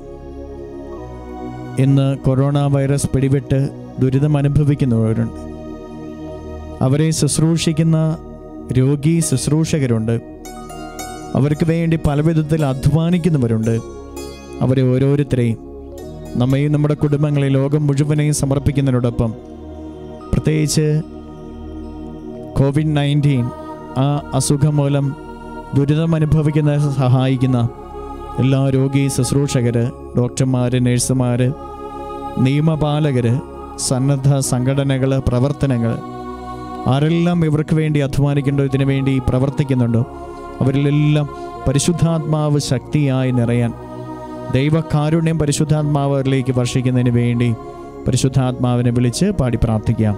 ഇന്ന് കൊറോണ വൈറസ് പിടിപെട്ട് ദുരിതം അനുഭവിക്കുന്നവരുണ്ട് അവരെ ശുശ്രൂഷിക്കുന്ന രോഗി ശുശ്രൂഷകരുണ്ട് അവർക്ക് വേണ്ടി പല വിധത്തിൽ അധ്വാനിക്കുന്നവരുണ്ട് അവരെ ഓരോരുത്തരെയും നമ്മയും നമ്മുടെ കുടുംബങ്ങളെ ലോകം മുഴുവനെയും സമർപ്പിക്കുന്നതിനോടൊപ്പം പ്രത്യേകിച്ച് കോവിഡ് നയൻറ്റീൻ ആ അസുഖം മൂലം ദുരിതം അനുഭവിക്കുന്ന സഹായിക്കുന്ന എല്ലാ രോഗി ശുശ്രൂഷകർ ഡോക്ടർമാർ നഴ്സുമാർ നിയമപാലകർ സന്നദ്ധ സംഘടനകൾ പ്രവർത്തനങ്ങൾ ആരെല്ലാം ഇവർക്ക് വേണ്ടി അധ്വാനിക്കുന്നുണ്ടോ ഇതിനു വേണ്ടി പ്രവർത്തിക്കുന്നുണ്ടോ അവരിലെല്ലാം പരിശുദ്ധാത്മാവ് ശക്തിയായി നിറയാൻ ദൈവകാരുണ്യം പരിശുദ്ധാത്മാവ് അവരിലേക്ക് വർഷിക്കുന്നതിന് വേണ്ടി പരിശുദ്ധാത്മാവിനെ വിളിച്ച് പാടി പ്രാർത്ഥിക്കാം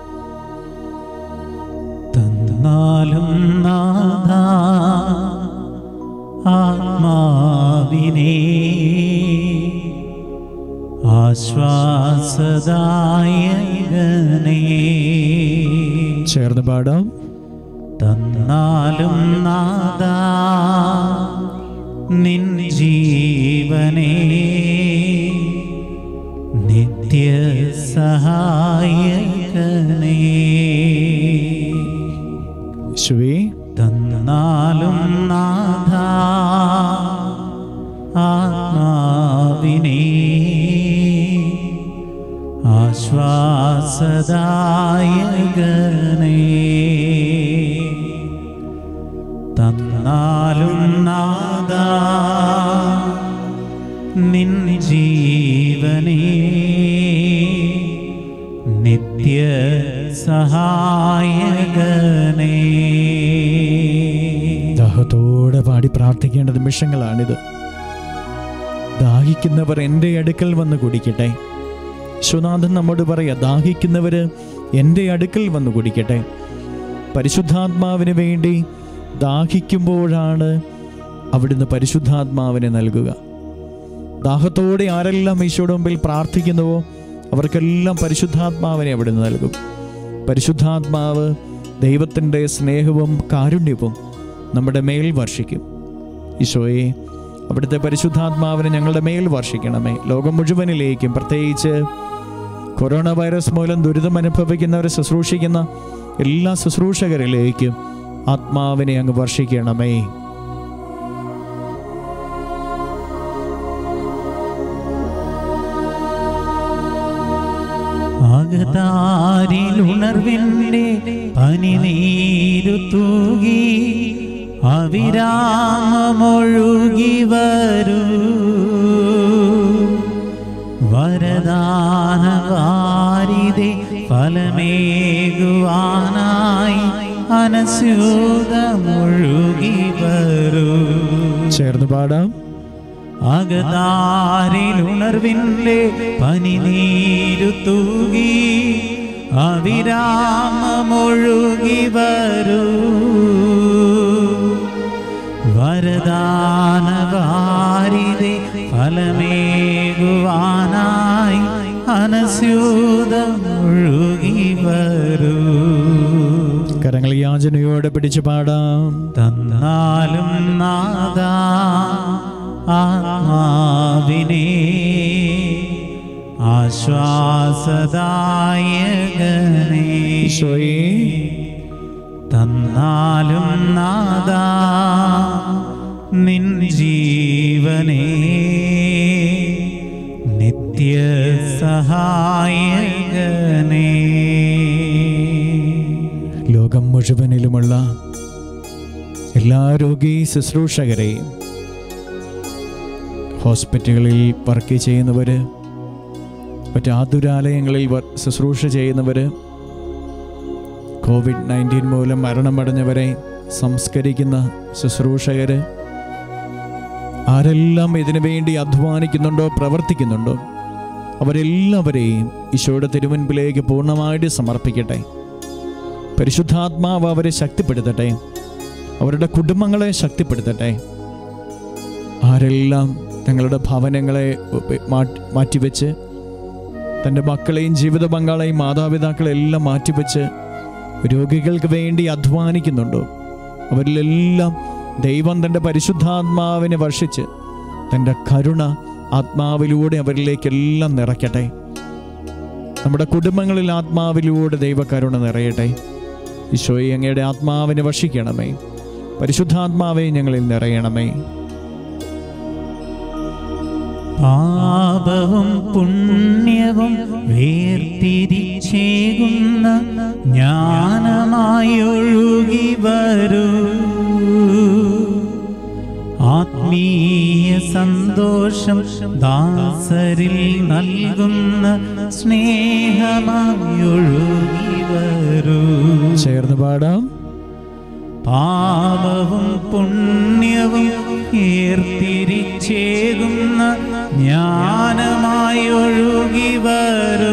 തന്നാലും നാഥ ആത്മാവിനെ ആശ്വാസദായകനേ ചേർന്ന് പാടാം തന്നാലും നാദ നിൻ ജീവനെ നിത്യ സഹായകനേ യേശുവേ തന്നാലും നാഥ ആത്മാവിനെ ആശ്വാസദായകനേ തന്നാലും നാദ നിൻ ജീവനേ നിത്യ സഹായകനേ ദാഹത്തോടെ പാടി പ്രാർത്ഥിക്കേണ്ട നിമിഷങ്ങളാണിത് ദാഹിക്കുന്നവർ എൻ്റെ അടുക്കൽ വന്ന് കുടിക്കട്ടെ വിശ്വനാഥൻ നമ്മോട് പറയാ ദാഹിക്കുന്നവർ എൻ്റെ അടുക്കൽ വന്ന് കുടിക്കട്ടെ പരിശുദ്ധാത്മാവിന് വേണ്ടി ദാഹിക്കുമ്പോഴാണ് അവിടുന്ന് പരിശുദ്ധാത്മാവിനെ നൽകുക ദാഹത്തോടെ ആരെല്ലാം ഈശോയുടെ മുമ്പിൽ പ്രാർത്ഥിക്കുന്നുവോ അവർക്കെല്ലാം പരിശുദ്ധാത്മാവിനെ അവിടുന്ന് നൽകും പരിശുദ്ധാത്മാവ് ദൈവത്തിൻ്റെ സ്നേഹവും കാരുണ്യവും നമ്മുടെ മേൽ വർഷിക്കും ഈശോയെ അവിടുത്തെ പരിശുദ്ധാത്മാവിനെ ഞങ്ങളുടെ മേൽ വർഷിക്കണമേ ലോകം മുഴുവനിലേക്കും പ്രത്യേകിച്ച് കൊറോണ വൈറസ് മൂലം ദുരിതം അനുഭവിക്കുന്നവരെ ശുശ്രൂഷിക്കുന്ന എല്ലാ ശുശ്രൂഷകരിലേക്കും ആത്മാവിനെ അങ്ങ് വർഷിക്കണമേ ആകതാരിലുണർവിൻ്റെ പനിനീരു തൂകി അവിരാമമൊഴുകി വരൂ വരദാനവാരിതെ ഫലമേകുവാനായി അനസ്യൂതമൊഴുകി വരൂ ചേർന്ന് പാടാം അകതാരിലുണർവിൻ്റെ പനിനീരു തൂകി അവിരാമമൊഴുകി വരൂ വരദാനവാരിതെ ഫലമേകുവാനായി അനസ്യൂതമൊഴുകി വരൂ കരങ്ങൾ യാചനയോടെ പിടിച്ചു പാടാം തന്നാലും നാദ ആത്മാവിനെ ആശ്വാസദായകനേ ഈശോയെ തന്നാലും നാദാ നിൻ ജീവനേ നിത്യ സഹായകനേ ലോകം മുഴുവനിലുമുള്ള എല്ലാ രോഗി ശുശ്രൂഷകരെയും ഹോസ്പിറ്റലുകളിൽ വർക്ക് ചെയ്യുന്നവർ മറ്റ് ആതുരാലയങ്ങളിൽ വർ- ശുശ്രൂഷ ചെയ്യുന്നവർ കോവിഡ് നയൻറ്റീൻ മൂലം മരണമടഞ്ഞവരെ സംസ്കരിക്കുന്ന ശുശ്രൂഷകർ ആരെല്ലാം ഇതിനു വേണ്ടി അധ്വാനിക്കുന്നുണ്ടോ പ്രവർത്തിക്കുന്നുണ്ടോ അവരെല്ലാവരെയും ഈശോയുടെ തിരുമുൻപിലേക്ക് പൂർണ്ണമായിട്ട് സമർപ്പിക്കട്ടെ പരിശുദ്ധാത്മാവ് അവരെ ശക്തിപ്പെടുത്തട്ടെ അവരുടെ കുടുംബങ്ങളെ ശക്തിപ്പെടുത്തട്ടെ ആരെല്ലാം തങ്ങളുടെ ഭവനങ്ങളെ ഉപ- മാറ്റി- മാറ്റിവെച്ച് തൻ്റെ മക്കളെയും ജീവിത പങ്കാളെയും മാതാപിതാക്കളെയും എല്ലാം മാറ്റിവെച്ച് രോഗികൾക്ക് വേണ്ടി അധ്വാനിക്കുന്നുണ്ടോ അവരിലെല്ലാം ദൈവം തൻ്റെ പരിശുദ്ധാത്മാവിനെ വർഷിച്ച് തൻ്റെ കരുണ ആത്മാവിലൂടെ അവരിലേക്കെല്ലാം നിറയ്ക്കട്ടെ നമ്മുടെ കുടുംബങ്ങളിൽ ആത്മാവിലൂടെ ദൈവകരുണ നിറയട്ടെ ഈശോയെ അങ്ങയുടെ ആത്മാവിനെ വർഷിക്കണമേ പരിശുദ്ധാത്മാവെ ഞങ്ങളിൽ നിറയണമേ പാപവും പുണ്യവും വേർതിരിച്ചേകുന്ന ജ്ഞാനമായൊഴുകി വരൂ ആത്മീയ സന്തോഷം ദാസരിൽ നൽകുന്ന സ്നേഹമായൊഴുകി വരൂ ചേർന്ന് പാടാം പാപവും പുണ്യവും ഏർത്തിരിച്ചേകുന്ന ജ്ഞാനമായി ഒഴുകി വരൂ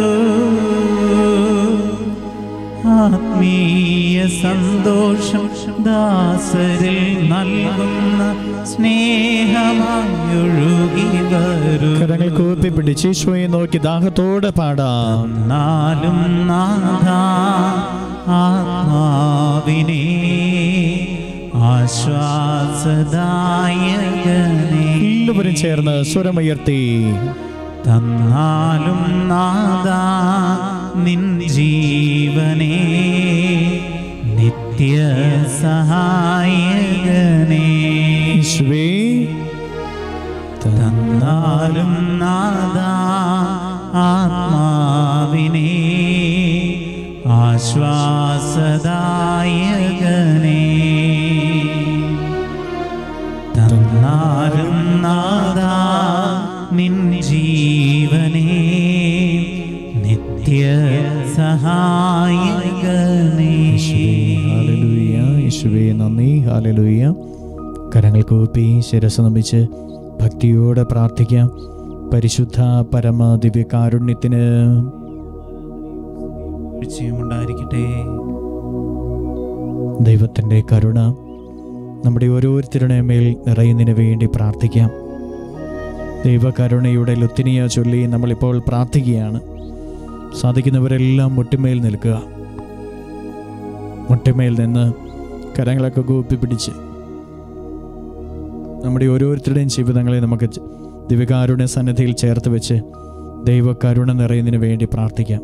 ആത്മീയ സന്തോഷം ദാസരിൽ നൽകുന്ന സ്നേഹമായി ഒഴുകി വരൂ കരങ്ങൾ കൂപ്പി പിടിച്ച് ഈശോയെ നോക്കി ദാഹത്തോടെ പാടാം നാലും നാഥ ആത്മാവിനെ ആശ്വാസദായകനെ എല്ലാവരും ചേർന്ന് സ്വരമുയർത്തി തന്നാലും നാദ നിൻ ജീവനെ നിത്യ സഹായകനെ ഈശോയെ തന്നാലും നാദ ആത്മാവിനെ ആശ്വാസദായകനെ തന്നാലും നാദ നിൻ ജീവനെ നിത്യ സഹായകനെ ഹാലലൂയ യേശുവേ നന്ദി ഹാലലൂയ കരങ്ങൾ കൂപ്പി ശിരസ് നമിച്ച് ഭക്തിയോടെ പ്രാർത്ഥിക്കാം പരിശുദ്ധ പരമ ദിവ്യകാരുണ്യത്തിന് ഉണ്ടായിരിക്കട്ടെ ദൈവത്തിൻ്റെ കരുണ നമ്മുടെ ഓരോരുത്തരുടെ മേൽ നിറയുന്നതിന് വേണ്ടി പ്രാർത്ഥിക്കാം ദൈവകരുണയുടെ ലുത്തിനിയ ചൊല്ലി നമ്മളിപ്പോൾ പ്രാർത്ഥിക്കുകയാണ് സാധിക്കുന്നവരെല്ലാം മുട്ടിമേൽ നിൽക്കുക മുട്ടിമേൽ നിന്ന് കരങ്ങളൊക്കെ കൂപ്പി പിടിച്ച് നമ്മുടെ ഓരോരുത്തരുടെയും ജീവിതങ്ങളെ നമുക്ക് ച- ദിവ്യകാരുണ്യ സന്നിധിയിൽ ചേർത്ത് വെച്ച് ദൈവകരുണ നിറയുന്നതിന് വേണ്ടി പ്രാർത്ഥിക്കാം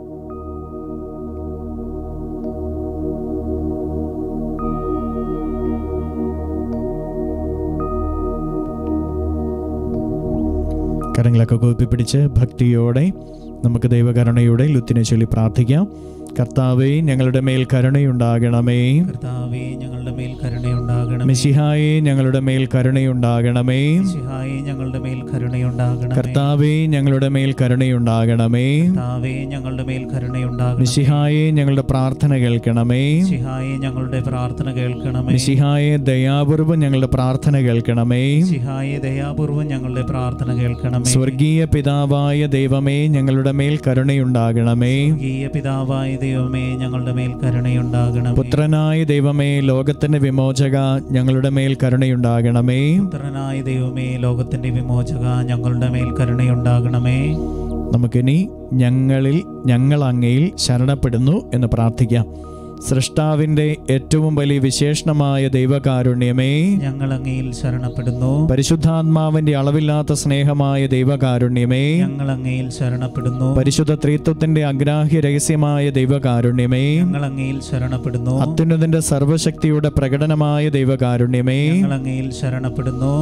കരങ്ങളൊക്കെ കൂപ്പി പിടിച്ച് ഭക്തിയോടെ നമുക്ക് ദൈവകരുണയുടെ ലുത്തിനെ ചൊല്ലി പ്രാർത്ഥിക്കാം കർത്താവേ ഞങ്ങളുടെ മേൽ കരുണയുണ്ടാകണമേ കർത്താവേ ഞങ്ങളുടെ മേൽ കരുണയുണ്ടാകണമേ മിശിഹായെ ഞങ്ങളുടെ മേൽ കരുണയുണ്ടാകണമേ മിശിഹായേ ഞങ്ങളുടെ മേൽ കരുണയുണ്ടാകണമേ കർത്താവേ ഞങ്ങളുടെ മേൽ കരുണയുണ്ടാകണമേ കർത്താവേ ഞങ്ങളുടെ മേൽ കരുണയുണ്ടാകണമേ മിശിഹായെ ഞങ്ങളുടെ പ്രാർത്ഥന കേൾക്കണമേ മിശിഹായേ ഞങ്ങളുടെ പ്രാർത്ഥന കേൾക്കണമേ മിശിഹായെ ദയാപൂർവം ഞങ്ങളുടെ പ്രാർത്ഥന കേൾക്കണമേ മിശിഹായേ ദയാപൂർവം ഞങ്ങളുടെ പ്രാർത്ഥന കേൾക്കണമേ സ്വർഗീയ പിതാവായ ദൈവമേ ഞങ്ങളുടെ മേൽ കരുണയുണ്ടാകണമേ സ്വർഗീയ പിതാവായ ദൈവമേ ഞങ്ങളുടെ മേൽ കരുണയുണ്ടാകണമേ പുത്രനായ ദൈവമേ ലോകത്തിന്റെ വിമോചക ഞങ്ങളുടെ മേൽ കരുണയുണ്ടാകണമേ പുത്രനായ ദൈവമേ ലോകത്തിന്റെ വിമോചക ഞങ്ങളുടെ മേൽ കരുണയുണ്ടാകണമേ നമുക്കിനി ഞങ്ങളിൽ ഞങ്ങൾ അങ്ങയിൽ ശരണപ്പെടുന്നു എന്ന് പ്രാർത്ഥിക്കാം സൃഷ്ടാവിൻ്റെ ഏറ്റവും വലിയ വിശേഷണമായ ദൈവകാരുണ്യമേ ഞങ്ങൾ അങ്ങയിൽ ശരണപ്പെടുന്നു പരിശുദ്ധാത്മാവിൻ്റെ അളവില്ലാത്ത സ്നേഹമായ ദൈവകാരുണ്യമേ ഞങ്ങൾ അങ്ങയിൽ ശരണപ്പെടുന്നു പരിശുദ്ധ ത്രിത്വത്തിന്റെ അഗ്രാഹ്യ രഹസ്യമായ ദൈവകാരുണ്യമേ ഞങ്ങൾ അങ്ങയിൽ ശരണപ്പെടുന്നു അത്യുന്നതിന്റെ സർവശക്തിയുടെ പ്രകടനമായ ദൈവകാരുണ്യമേ ഞങ്ങൾ അങ്ങയിൽ ശരണപ്പെടുന്നു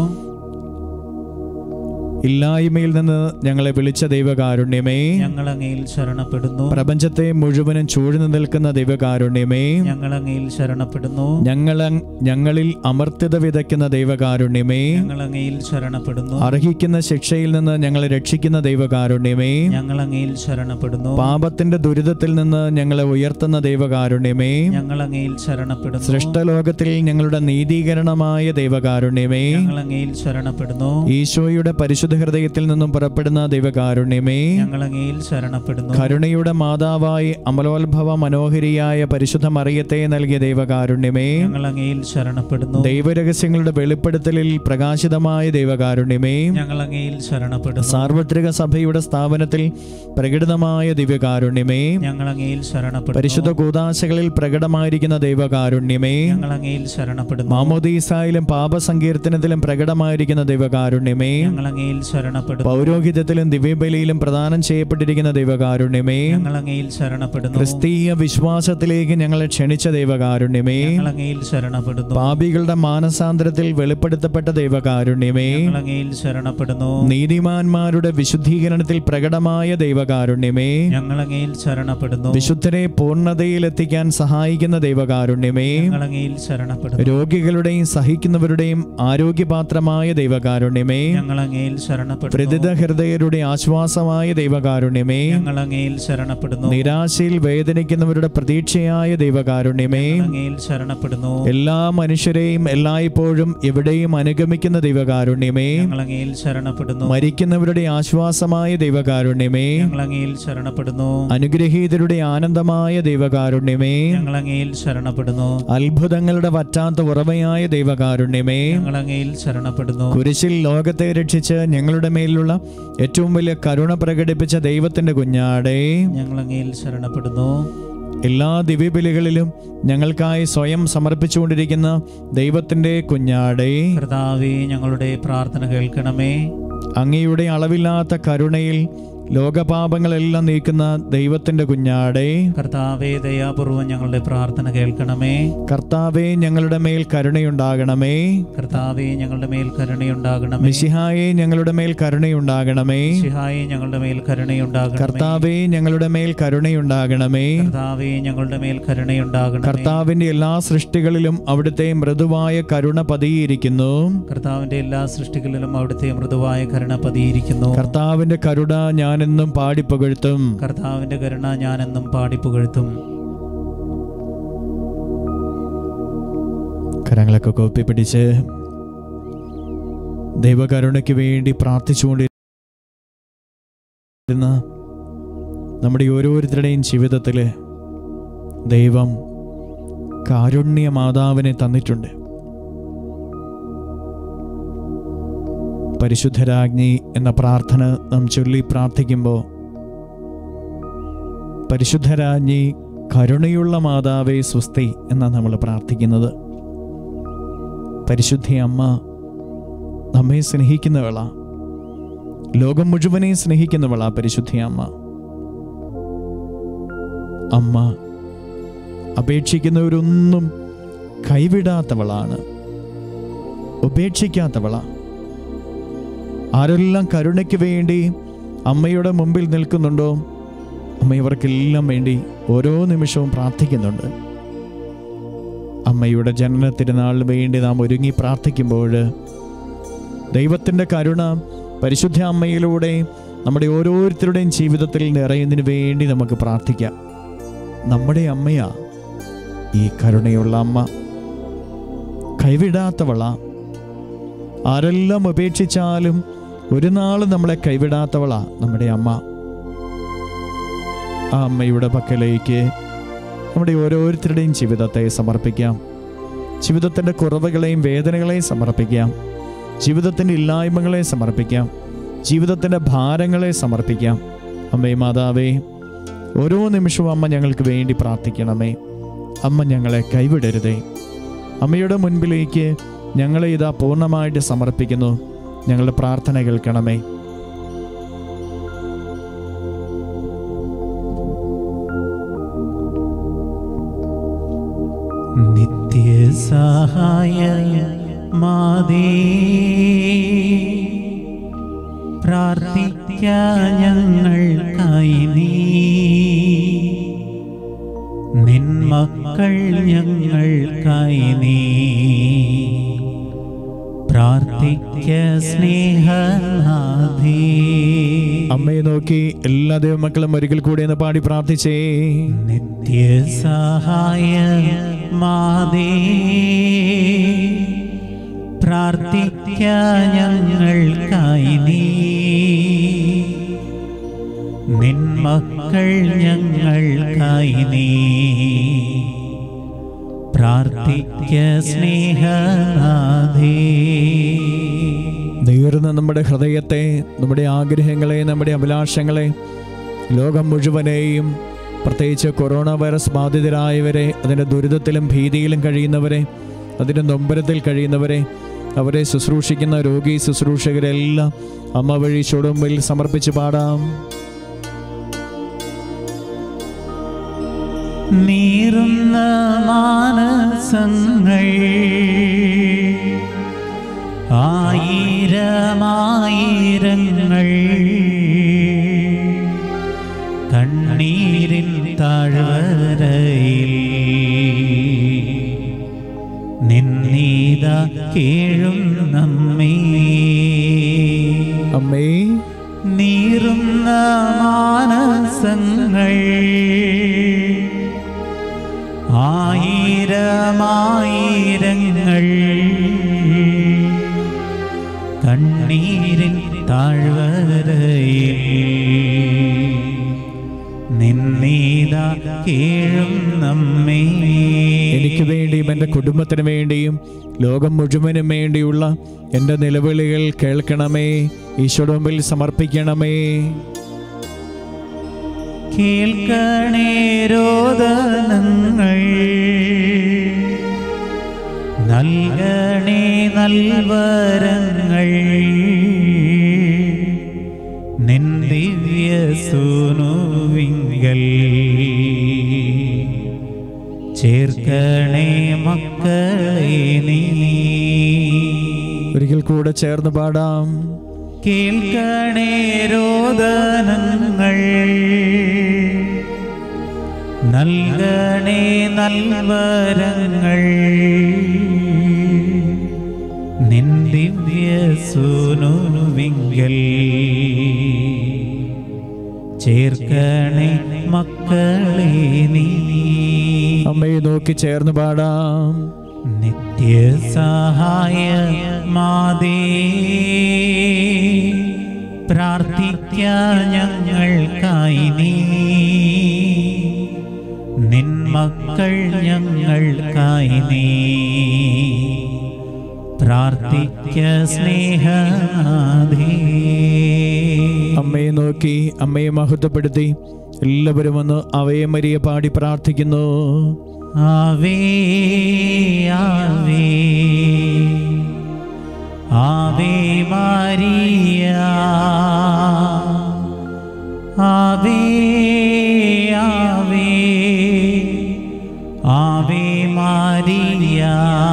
ഇല്ലായ്മയിൽ നിന്ന് ഞങ്ങളെ വിളിച്ച ദൈവകാരുണ്യമേ ഞങ്ങൾ അങ്ങയിൽ ശരണപ്പെടുന്നു പ്രപഞ്ചത്തെ മുഴുവനും ചൂഴ്ന്നു നിൽക്കുന്ന ദൈവകാരുണ്യമേ ഞങ്ങൾ അങ്ങയിൽ ശരണപ്പെടുന്നു ഞങ്ങൾ ഞങ്ങളിൽ അമർത്യത വിതയ്ക്കുന്ന ദൈവകാരുണ്യമേ ഞങ്ങൾ അങ്ങയിൽ ശരണപ്പെടുന്നു അർഹിക്കുന്ന ശിക്ഷയിൽ നിന്ന് ഞങ്ങളെ രക്ഷിക്കുന്ന ദൈവകാരുണ്യമേ ഞങ്ങൾ അങ്ങയിൽ ശരണപ്പെടുന്നു പാപത്തിന്റെ ദുരിതത്തിൽ നിന്ന് ഞങ്ങളെ ഉയർത്തുന്ന ദൈവകാരുണ്യമേ ഞങ്ങൾ അങ്ങയിൽ ശരണപ്പെടുന്നു സൃഷ്ടലോകത്തിൽ ഞങ്ങളുടെ നീതീകരണമായ ദൈവകാരുണ്യമേ ഞങ്ങൾ അങ്ങയിൽ ശരണപ്പെടുന്നു ഈശോയുടെ പരിശുദ്ധ ഹൃദയത്തിൽ നിന്നും പുറപ്പെടുന്ന ദൈവകാരുണ്യമേ ഞങ്ങൾ അങ്ങയിൽ ശരണപ്പെടുന്നു കരുണയുടെ മാതാവായി അമലോത്ഭവ മനോഹരിയായ പരിശുദ്ധ മറിയത്തെ നൽകിയ ദൈവകാരുണ്യമേ ഞങ്ങൾ അങ്ങയിൽ ശരണപ്പെടുന്നു ദൈവരഹസ്യങ്ങളുടെ വെളിപ്പെടുത്തലിൽ പ്രകാശിതമായ ദൈവകാരുണ്യമേ ഞങ്ങൾ അങ്ങയിൽ ശരണപ്പെടുന്നു സാർവത്രിക സഭയുടെ സ്ഥാപനത്തിൽ പ്രകടിതമായ ദിവ്യകാരുണ്യമേ ഞങ്ങൾ അങ്ങയിൽ ശരണപ്പെടുന്നു പരിശുദ്ധ കൂതാശകളിൽ പ്രകടമായിരിക്കുന്ന ദൈവകാരുണ്യമേ ഞങ്ങൾ അങ്ങയിൽ ശരണപ്പെടുന്നു മാമോദീസായിലും പാപസങ്കീർത്തനത്തിലും പ്രകടമായിരിക്കുന്ന ദൈവകാരുണ്യമേ ഞങ്ങൾ അങ്ങയിൽ ശരണപ്പെടുന്നു പൗരോഹിത്യത്തിലും ദിവ്യബലിയിലും പ്രദാനം ചെയ്യപ്പെട്ടിരിക്കുന്ന ദൈവകാരുണ്യമേ ഞങ്ങൾ അങ്ങയിൽ ശരണപ്പെടുന്നു ക്രിസ്തീയ വിശ്വാസത്തിലേക്ക് ഞങ്ങളെ ക്ഷണിച്ച ദൈവകാരുണ്യമേ ഞങ്ങൾ അങ്ങയിൽ ശരണപ്പെടുന്നു പാപികളുടെ മാനസാന്തരത്തിൽ വെളിപ്പെടുത്തപ്പെട്ട ദൈവകാരുണ്യമേ ഞങ്ങൾ അങ്ങയിൽ ശരണപ്പെടുന്നു നീതിമാന്മാരുടെ വിശുദ്ധീകരണത്തിൽ പ്രകടമായ ദൈവകാരുണ്യമേ ഞങ്ങൾ അങ്ങയിൽ ശരണപ്പെടുന്നു വിശുദ്ധരെ പൂർണ്ണതയിൽ എത്തിക്കാൻ സഹായിക്കുന്ന ദൈവകാരുണ്യമേ ഞങ്ങൾ അങ്ങയിൽ ശരണപ്പെടുന്നു രോഗികളുടെയും സഹിക്കുന്നവരുടെയും ആരോഗ്യപാത്രമായ ദൈവകാരുണ്യമേ ഞങ്ങൾ അങ്ങയിൽ ശരണപ്പെടുന്നു പ്രതിത ഹൃദയരുടെ ആശ്വാസമായ ദൈവകാരുണ്യമേ ഞങ്ങൾ അങ്ങയിൽ ശരണപ്പെടുന്നു നിരാശയിൽ വേദനിക്കുന്നവരുടെ പ്രതീക്ഷയായ ദൈവകാരുണ്യമേ അങ്ങയിൽ ശരണപ്പെടുന്നു എല്ലാ മനുഷ്യരെയും എല്ലായ്പ്പോഴും എവിടെയും അനുഗമിക്കുന്ന ദൈവകാരുണ്യമേ ഞങ്ങൾ അങ്ങയിൽ ശരണപ്പെടുന്നു മരിക്കുന്നവരുടെ ആശ്വാസമായ ദൈവകാരുണ്യമേ ഞങ്ങൾ അങ്ങയിൽ ശരണപ്പെടുന്നു അനുഗ്രഹീതരുടെ ആനന്ദമായ ദൈവകാരുണ്യമേ ഞങ്ങൾ അങ്ങയിൽ ശരണപ്പെടുന്നു അത്ഭുതങ്ങളുടെ വറ്റാത്ത ഉറവയായ ദൈവകാരുണ്യമേ ഞങ്ങൾ അങ്ങയിൽ ശരണപ്പെടുന്നു കുരിശിൽ ലോകത്തെ രക്ഷിച്ച് ഞങ്ങളുടെ മേലുള്ള ഏറ്റവും വലിയ കരുണ പ്രകടിപ്പിച്ച ദൈവത്തിന്റെ കുഞ്ഞാടേ ഞങ്ങൾ അങ്ങയിൽ ശരണപ്പെടുന്നു എല്ലാ ദിവ്യബലികളിലും ഞങ്ങൾക്കായി സ്വയം സമർപ്പിച്ചുകൊണ്ടിരിക്കുന്ന ദൈവത്തിന്റെ കുഞ്ഞാടേ കർത്താവേ ഞങ്ങളുടെ പ്രാർത്ഥന കേൾക്കണമേ അങ്ങയുടെ അളവില്ലാത്ത കരുണയിൽ ലോകപാപങ്ങളെല്ലാം നീക്കുന്ന ദൈവത്തിന്റെ കുഞ്ഞാടേ കർത്താവേ ദയാപൂർവം ഞങ്ങളുടെ പ്രാർത്ഥന കേൾക്കണമേ കർത്താവെ ഞങ്ങളുടെ മേൽ കരുണയുണ്ടാകണമേ കർത്താവേ ഞങ്ങളുടെ മേൽ കരുണയുണ്ടാകണമേ മിശിഹായെ ഞങ്ങളുടെ മേൽ കരുണയുണ്ടാകണമേ ശിഹായി ഞങ്ങളുടെ മേൽ കരുണയുണ്ടാകണമേ കർത്താവെ ഞങ്ങളുടെ മേൽ കരുണയുണ്ടാകണമേ കർത്താവേ ഞങ്ങളുടെ മേൽ കരുണയുണ്ടാകണമേ കർത്താവിന്റെ എല്ലാ സൃഷ്ടികളിലും അവിടുത്തെ മൃദുവായ കരുണ പതിയിരിക്കുന്നു കർത്താവിന്റെ എല്ലാ സൃഷ്ടികളിലും അവിടുത്തെ മൃദുവായ കരുണ പതിയിരിക്കുന്നു കർത്താവിന്റെ കരുണ ഞാനെന്നും പാടിപ്പുകഴ്ത്തും കർത്താവിന്റെ കരുണ ഞാനെന്നും പാടിപ്പുകഴ്ത്തും കരങ്ങളൊക്കെ കോപ്പി പിടിച്ച് ദൈവകരുണയ്ക്ക് വേണ്ടി പ്രാർത്ഥിച്ചുകൊണ്ടിരുന്ന നമ്മുടെ ഓരോരുത്തരുടെയും ജീവിതത്തിൽ ദൈവം കാരുണ്യ മാതാവിനെ തന്നിട്ടുണ്ട് പരിശുദ്ധരാജ്ഞി എന്ന പ്രാർത്ഥന നാം ചൊല്ലി പ്രാർത്ഥിക്കുമ്പോൾ പരിശുദ്ധരാജ്ഞി കരുണയുള്ള മാതാവേ സ്വസ്തി എന്നാണ് നമ്മൾ പ്രാർത്ഥിക്കുന്നത് പരിശുദ്ധ അമ്മ നമ്മെ സ്നേഹിക്കുന്നവള ലോകം മുഴുവനെയും സ്നേഹിക്കുന്നവളാ പരിശുദ്ധ അമ്മ അമ്മ അപേക്ഷിക്കുന്നവരൊന്നും കൈവിടാത്തവളാണ് ഉപേക്ഷിക്കാത്തവളാ ആരെല്ലാം കരുണയ്ക്ക് വേണ്ടി അമ്മയുടെ മുമ്പിൽ നിൽക്കുന്നുണ്ടോ അമ്മ ഇവർക്കെല്ലാം വേണ്ടി ഓരോ നിമിഷവും പ്രാർത്ഥിക്കുന്നുണ്ട് അമ്മയുടെ ജനന തിരുനാളിന് വേണ്ടി നാം ഒരുങ്ങി പ്രാർത്ഥിക്കുമ്പോൾ ദൈവത്തിൻ്റെ കരുണ പരിശുദ്ധ അമ്മയിലൂടെ നമ്മുടെ ഓരോരുത്തരുടെയും ജീവിതത്തിൽ നിറയുന്നതിന് വേണ്ടി നമുക്ക് പ്രാർത്ഥിക്കാം നമ്മുടെ അമ്മയാ ഈ കരുണയുള്ള അമ്മ കൈവിടാത്തവളാ ആരെല്ലാം ഉപേക്ഷിച്ചാലും ഒരു നാൾ നമ്മളെ കൈവിടാത്തവളാ നമ്മുടെ അമ്മ ആ അമ്മയുടെ പക്കലേക്ക് നമ്മുടെ ഓരോരുത്തരുടെയും ജീവിതത്തെ സമർപ്പിക്കാം ജീവിതത്തിൻ്റെ കുറവുകളെയും വേദനകളെയും സമർപ്പിക്കാം ജീവിതത്തിൻ്റെ ഇല്ലായ്മകളെ സമർപ്പിക്കാം ജീവിതത്തിൻ്റെ ഭാരങ്ങളെ സമർപ്പിക്കാം അമ്മേ മാതാവേ ഓരോ നിമിഷവും അമ്മ ഞങ്ങൾക്ക് വേണ്ടി പ്രാർത്ഥിക്കണമേ അമ്മ ഞങ്ങളെ കൈവിടരുതേ അമ്മയുടെ മുൻപിലേക്ക് ഞങ്ങളെ ഇതാ പൂർണ്ണമായിട്ട് സമർപ്പിക്കുന്നു ഞങ്ങളുടെ പ്രാർത്ഥന കേൾക്കണമേ നിത്യസഹായ മാതേ പ്രാർത്ഥിക്ക ഞങ്ങൾക്കായി നീ നിൻ മക്കൾ ഞങ്ങൾക്കായി നീ പ്രാർത്ഥിക്ക സ്നേഹനാഥേ അമ്മയെ നോക്കി എല്ലാ ദൈവമക്കളും ഒരിക്കൽ കൂടി എന്ന് പാടി പ്രാർത്ഥിച്ചേ നിത്യസഹായ മാതേ പ്രാർത്ഥിക്ക ഞങ്ങൾക്കായി നീ നിൻ മക്കൾ ഞങ്ങൾക്കായി നീ പ്രാർത്ഥിക്ക സ്നേഹനാഥേ നീറുന്ന നമ്മുടെ ഹൃദയത്തെ നമ്മുടെ ആഗ്രഹങ്ങളെ നമ്മുടെ അഭിലാഷങ്ങളെ ലോകം മുഴുവനെയും പ്രത്യേകിച്ച് കൊറോണ വൈറസ് ബാധിതരായവരെ അതിൻ്റെ ദുരിതത്തിലും ഭീതിയിലും കഴിയുന്നവരെ അതിൻ്റെ നൊമ്പരത്തിൽ കഴിയുന്നവരെ അവരെ ശുശ്രൂഷിക്കുന്ന രോഗി ശുശ്രൂഷകരെല്ലാം അമ്മ വഴി ചുടുമ്പിൽ സമർപ്പിച്ച് പാടാം നീറുന്ന മാനസങ്ങൾ ആയിരമായിരങ്ങൾ കണ്ണീരിൻ താഴ്വരയിൽ നിന്നീത കീഴും നമ്മേ അമ്മേ നീറുന്ന മാനസങ്ങൾ ആയിരമായിരങ്ങൾ കണ്ണീരിൻ താഴ്വരയിൽ നിന്നീത കീഴും നമ്മേ എനിക്ക് വേണ്ടിയും എൻ്റെ കുടുംബത്തിന് വേണ്ടിയും ലോകം മുഴുവനും വേണ്ടിയുള്ള എൻ്റെ നിലവിളികൾ കേൾക്കണമേ ഈശോയുടെ മുമ്പിൽ സമർപ്പിക്കണമേ കേൾക്കണേ രോദനങ്ങൾ നൽകണേ നൽവരങ്ങൾ നിൻ ദിവ്യ സൂനുവിങ്കൽ ചേർക്കണേ മക്കളെ നീ ഒരിക്കൽ കൂടെ ചേർന്ന് പാടാം കേൾക്കണേ രോദനങ്ങൾ നൽകണേ നൽവരങ്ങൾ നിൻ ദിവ്യ സൂനുവിങ്കൽ ചേർക്കണേ മക്കളെ നീ അമ്മയെ നോക്കി ചേർന്ന് പാടാം നിത്യസഹായ മാതേ പ്രാർത്ഥിക്ക ഞങ്ങൾക്കായി നീ നിൻ മക്കൾ ഞങ്ങൾക്കായി നീ പ്രാർത്ഥിക്ക സ്നേഹനാഥേ അമ്മയെ നോക്കി അമ്മയെ മഹത്വപ്പെടുത്തി എല്ലാവരും ഒന്ന് അവയെ മരിയെ പാടി പ്രാർത്ഥിക്കുന്നു ആവേ ആവേ ആവേ മാരിയ ആവേ ആവേ ആവേ മാരിയ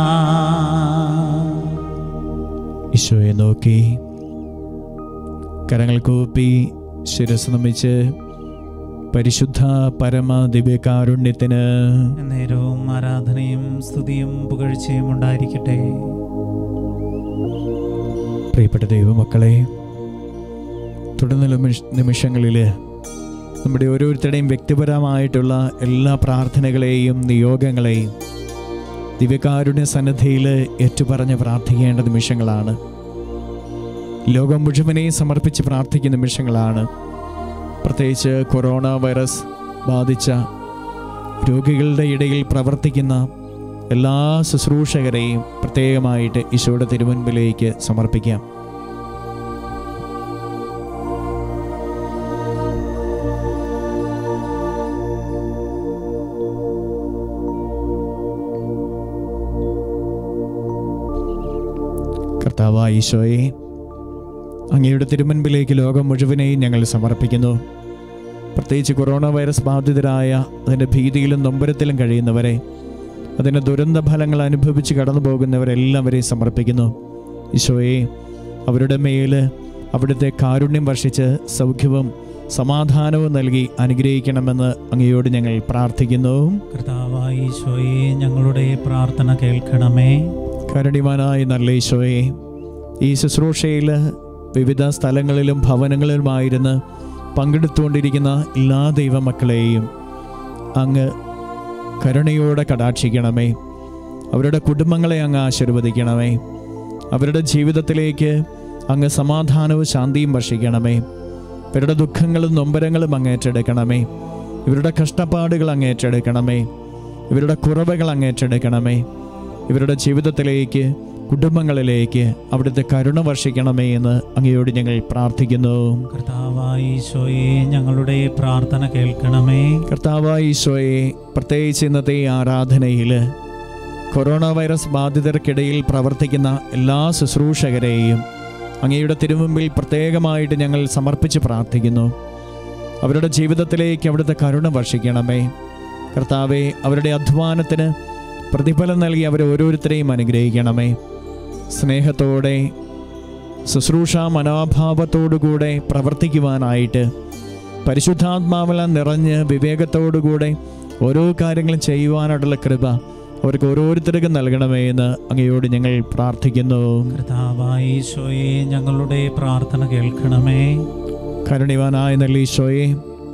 ഈശോയെ നോക്കി കരങ്ങൾ കൂപ്പി ശിരസ് നമിച്ച് പരിശുദ്ധ പരമ ദിവ്യകാരുണ്യത്തിന് നേരവും ആരാധനയും സ്തുതിയും പുകഴ്ചയും ഉണ്ടായിരിക്കട്ടെ പ്രിയപ്പെട്ട ദൈവമക്കളെ തുടർന്നുള്ള നിമിഷ- നിമിഷങ്ങളിൽ നമ്മുടെ ഓരോരുത്തരുടെയും വ്യക്തിപരമായിട്ടുള്ള എല്ലാ പ്രാർത്ഥനകളെയും നിയോഗങ്ങളെയും ദിവ്യകാരുണ്യ സന്നദ്ധയിൽ ഏറ്റുപറഞ്ഞ് പ്രാർത്ഥിക്കേണ്ട നിമിഷങ്ങളാണ് ലോകം മുഴുവനെയും സമർപ്പിച്ച് പ്രാർത്ഥിക്കുന്ന നിമിഷങ്ങളാണ് പ്രത്യേകിച്ച് കൊറോണ വൈറസ് ബാധിച്ച രോഗികളുടെ ഇടയിൽ പ്രവർത്തിക്കുന്ന എല്ലാ ശുശ്രൂഷകരെയും പ്രത്യേകമായിട്ട് ഈശോയുടെ തിരുമുൻപിലേക്ക് സമർപ്പിക്കാം കർത്താവായ ഈശോയെ അങ്ങയുടെ തിരുമുൻപിലേക്ക് ലോകം മുഴുവനെയും ഞങ്ങൾ സമർപ്പിക്കുന്നു പ്രത്യേകിച്ച് കൊറോണ വൈറസ് ബാധിതരായ അതിൻ്റെ ഭീതിയിലും നൊമ്പരത്തിലും കഴിയുന്നവരെ അതിൻ്റെ ദുരന്ത ഫലങ്ങൾ അനുഭവിച്ച് കടന്നു പോകുന്നവരെല്ലാവരെയും സമർപ്പിക്കുന്നു ഈശോയെ അവരുടെ മേൽ അവിടുത്തെ കാരുണ്യം വർഷിച്ച് സൗഖ്യവും സമാധാനവും നൽകി അനുഗ്രഹിക്കണമെന്ന് അങ്ങയോട് ഞങ്ങൾ പ്രാർത്ഥിക്കുന്നു കർത്താവായ ഈശോയെ ഞങ്ങളുടെ പ്രാർത്ഥന കേൾക്കണമേ കരുണിമാനായ നല്ല ഈശോയെ ഈ ശുശ്രൂഷയിൽ വിവിധ സ്ഥലങ്ങളിലും ഭവനങ്ങളിലുമായിരുന്ന് പങ്കെടുത്തുകൊണ്ടിരിക്കുന്ന എല്ലാ ദൈവമക്കളെയും അങ്ങ് കരുണയോടെ കടാക്ഷിക്കണമേ അവരുടെ കുടുംബങ്ങളെ അങ്ങ് ആശീർവദിക്കണമേ അവരുടെ ജീവിതത്തിലേക്ക് അങ്ങ് സമാധാനവും ശാന്തിയും വർഷിക്കണമേ ഇവരുടെ ദുഃഖങ്ങളും നൊമ്പരങ്ങളും അങ്ങ് ഏറ്റെടുക്കണമേ ഇവരുടെ കഷ്ടപ്പാടുകൾ അങ്ങ് ഏറ്റെടുക്കണമേ ഇവരുടെ കുറവുകൾ അങ്ങ് ഏറ്റെടുക്കണമേ ഇവരുടെ ജീവിതത്തിലേക്ക് കുടുംബങ്ങളിലേക്ക് അവിടുത്തെ കരുണ വർഷിക്കണമേ എന്ന് അങ്ങയോട് ഞങ്ങൾ പ്രാർത്ഥിക്കുന്നു കർത്താവായ ഈശോയെ ഞങ്ങളുടെ പ്രാർത്ഥന കേൾക്കണമേ കർത്താവായ ഈശോയെ പ്രത്യേകിച്ച് ഇന്നത്തെ ഈ ആരാധനയിൽ കൊറോണ വൈറസ് ബാധിതർക്കിടയിൽ പ്രവർത്തിക്കുന്ന എല്ലാ ശുശ്രൂഷകരെയും അങ്ങയുടെ തിരുമുമ്പിൽ പ്രത്യേകമായിട്ട് ഞങ്ങൾ സമർപ്പിച്ച് പ്രാർത്ഥിക്കുന്നു അവരുടെ ജീവിതത്തിലേക്ക് അവിടുത്തെ കരുണ വർഷിക്കണമേ കർത്താവെ അവരുടെ അധ്വാനത്തിന് പ്രതിഫലം നൽകി അവരെ ഓരോരുത്തരെയും അനുഗ്രഹിക്കണമേ സ്നേഹത്തോടെ ശുശ്രൂഷ മനോഭാവത്തോടുകൂടെ പ്രവർത്തിക്കുവാനായിട്ട് പരിശുദ്ധാത്മാവെല്ലാം നിറഞ്ഞ് വിവേകത്തോടുകൂടെ ഓരോ കാര്യങ്ങളും ചെയ്യുവാനായിട്ടുള്ള കൃപ അവർക്ക് ഓരോരുത്തർക്കും നൽകണമേ എന്ന് അങ്ങയോട് ഞങ്ങൾ പ്രാർത്ഥിക്കുന്നു കർത്താവായ ഈശോയെ ഞങ്ങളുടെ പ്രാർത്ഥന കേൾക്കണമേ കരുണിവാനായ നല്ല ഈശോയെ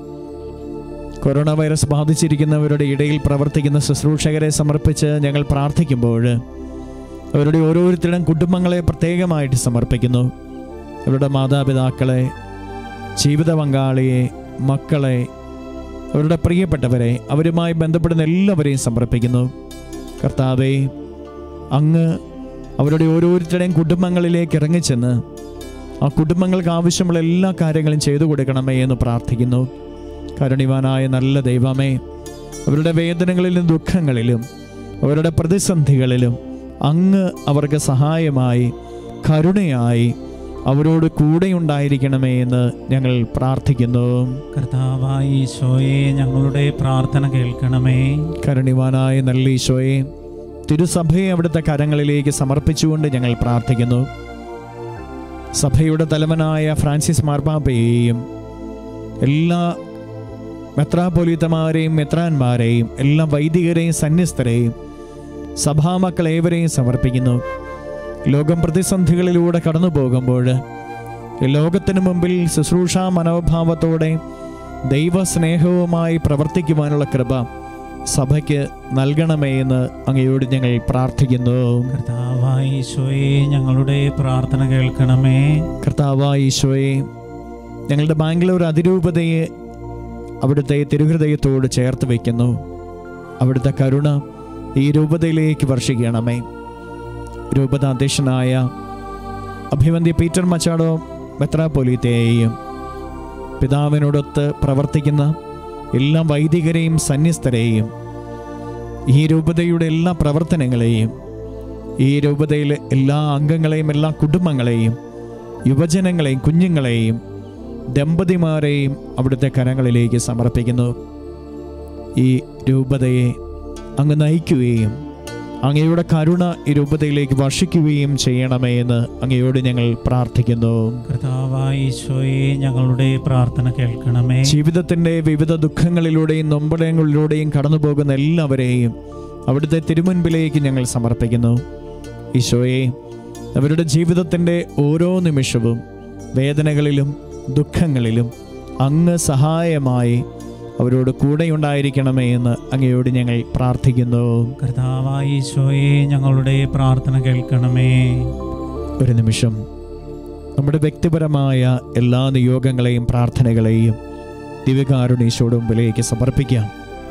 കൊറോണ വൈറസ് ബാധിച്ചിരിക്കുന്നവരുടെ ഇടയിൽ പ്രവർത്തിക്കുന്ന ശുശ്രൂഷകരെ സമർപ്പിച്ച് ഞങ്ങൾ പ്രാർത്ഥിക്കുമ്പോൾ അവരുടെ ഓരോരുത്തരുടെയും കുടുംബങ്ങളെ പ്രത്യേകമായിട്ട് സമർപ്പിക്കുന്നു അവരുടെ മാതാപിതാക്കളെ ജീവിത പങ്കാളിയെ മക്കളെ അവരുടെ പ്രിയപ്പെട്ടവരെ അവരുമായി ബന്ധപ്പെടുന്ന എല്ലാവരെയും സമർപ്പിക്കുന്നു കർത്താവെ അങ്ങ് അവരുടെ ഓരോരുത്തരുടെയും കുടുംബങ്ങളിലേക്ക് ഇറങ്ങിച്ചെന്ന് ആ കുടുംബങ്ങൾക്ക് ആവശ്യമുള്ള എല്ലാ കാര്യങ്ങളും ചെയ്തു കൊടുക്കണമേ എന്ന് പ്രാർത്ഥിക്കുന്നു കരുണിവാനായ നല്ല ദൈവമേ അവരുടെ വേദനകളിലും ദുഃഖങ്ങളിലും അവരുടെ പ്രതിസന്ധികളിലും അങ്ങ് അവർക്ക് സഹായമായി കരുണയായി അവരോട് കൂടെ ഉണ്ടായിരിക്കണമേ എന്ന് ഞങ്ങൾ പ്രാർത്ഥിക്കുന്നു കർത്താവായ ഈശോയെ ഞങ്ങളുടെ പ്രാർത്ഥന കേൾക്കണമേ കരുണിവാനായ നല്ല ഈശോയെ തിരുസഭയെ അവിടുത്തെ കരങ്ങളിലേക്ക് സമർപ്പിച്ചുകൊണ്ട് ഞങ്ങൾ പ്രാർത്ഥിക്കുന്നു സഭയുടെ തലവനായ ഫ്രാൻസിസ് മാർപ്പാപ്പയെയും എല്ലാ മെത്രാപൊലീത്തമാരെയും മെത്രാന്മാരെയും എല്ലാ വൈദികരെയും സന്യസ്തരെയും സഭാമക്കൾ ഏവരെയും സമർപ്പിക്കുന്നു ലോകം പ്രതിസന്ധികളിലൂടെ കടന്നു പോകുമ്പോൾ ലോകത്തിനു മുമ്പിൽ ശുശ്രൂഷ മനോഭാവത്തോടെ ദൈവസ്നേഹവുമായി പ്രവർത്തിക്കുവാനുള്ള കൃപ സഭയ്ക്ക് നൽകണമേ എന്ന് അങ്ങയോട് ഞങ്ങൾ പ്രാർത്ഥിക്കുന്നു കർത്താവായ ഈശോയെ ഞങ്ങളുടെ പ്രാർത്ഥന കേൾക്കണമേ കർത്താവായ ഈശോയെ ഞങ്ങളുടെ ബാംഗ്ലൂർ അതിരൂപതയെ അവിടുത്തെ തിരുഹൃദയത്തോട് ചേർത്ത് വയ്ക്കുന്നു അവിടുത്തെ കരുണ ഈ രൂപതയിലേക്ക് വർഷിക്കണമേ രൂപത അധ്യക്ഷനായ അഭിവന്ദ്യ പീറ്റർ മച്ചാടോ മെത്രാപ്പൊലീത്തയെയും പിതാവിനോടൊത്ത് പ്രവർത്തിക്കുന്ന എല്ലാ വൈദികരെയും സന്യസ്തരെയും ഈ രൂപതയുടെ എല്ലാ പ്രവർത്തനങ്ങളെയും ഈ രൂപതയിലെ എല്ലാ അംഗങ്ങളെയും എല്ലാ കുടുംബങ്ങളെയും യുവജനങ്ങളെയും കുഞ്ഞുങ്ങളെയും ദമ്പതിമാരെയും അവിടുത്തെ കരങ്ങളിലേക്ക് സമർപ്പിക്കുന്നു ഈ രൂപതയെ അങ്ങ് നയിക്കുകയും അങ്ങയുടെ കരുണ ഈ രൂപതയിലേക്ക് വർഷിക്കുകയും ചെയ്യണമേ എന്ന് അങ്ങയോട് ഞങ്ങൾ പ്രാർത്ഥിക്കുന്നു കർത്താവായ ഈശോയെ ഞങ്ങളുടെ പ്രാർത്ഥന കേൾക്കണമേ ജീവിതത്തിൻ്റെ വിവിധ ദുഃഖങ്ങളിലൂടെയും നൊമ്പരങ്ങളിലൂടെയും കടന്നു പോകുന്ന എല്ലാവരെയും അവിടുത്തെ തിരുമുൻപിലേക്ക് ഞങ്ങൾ സമർപ്പിക്കുന്നു ഈശോയെ അവരുടെ ജീവിതത്തിൻ്റെ ഓരോ നിമിഷവും വേദനകളിലും ദുഃഖങ്ങളിലും അങ്ങ് സഹായമായി അവരോട് കൂടെയുണ്ടായിരിക്കണമേ എന്ന് അങ്ങയോട് ഞങ്ങൾ പ്രാർത്ഥിക്കുന്നു കർത്താവായ ഈശോയെ ഞങ്ങളുടെ പ്രാർത്ഥന കേൾക്കണമേ ഒരു നിമിഷം നമ്മുടെ വ്യക്തിപരമായ എല്ലാ നിയോഗങ്ങളെയും പ്രാർത്ഥനകളെയും ദിവ്യകാരുണീശോട് മുമ്പിലേക്ക് സമർപ്പിക്കാം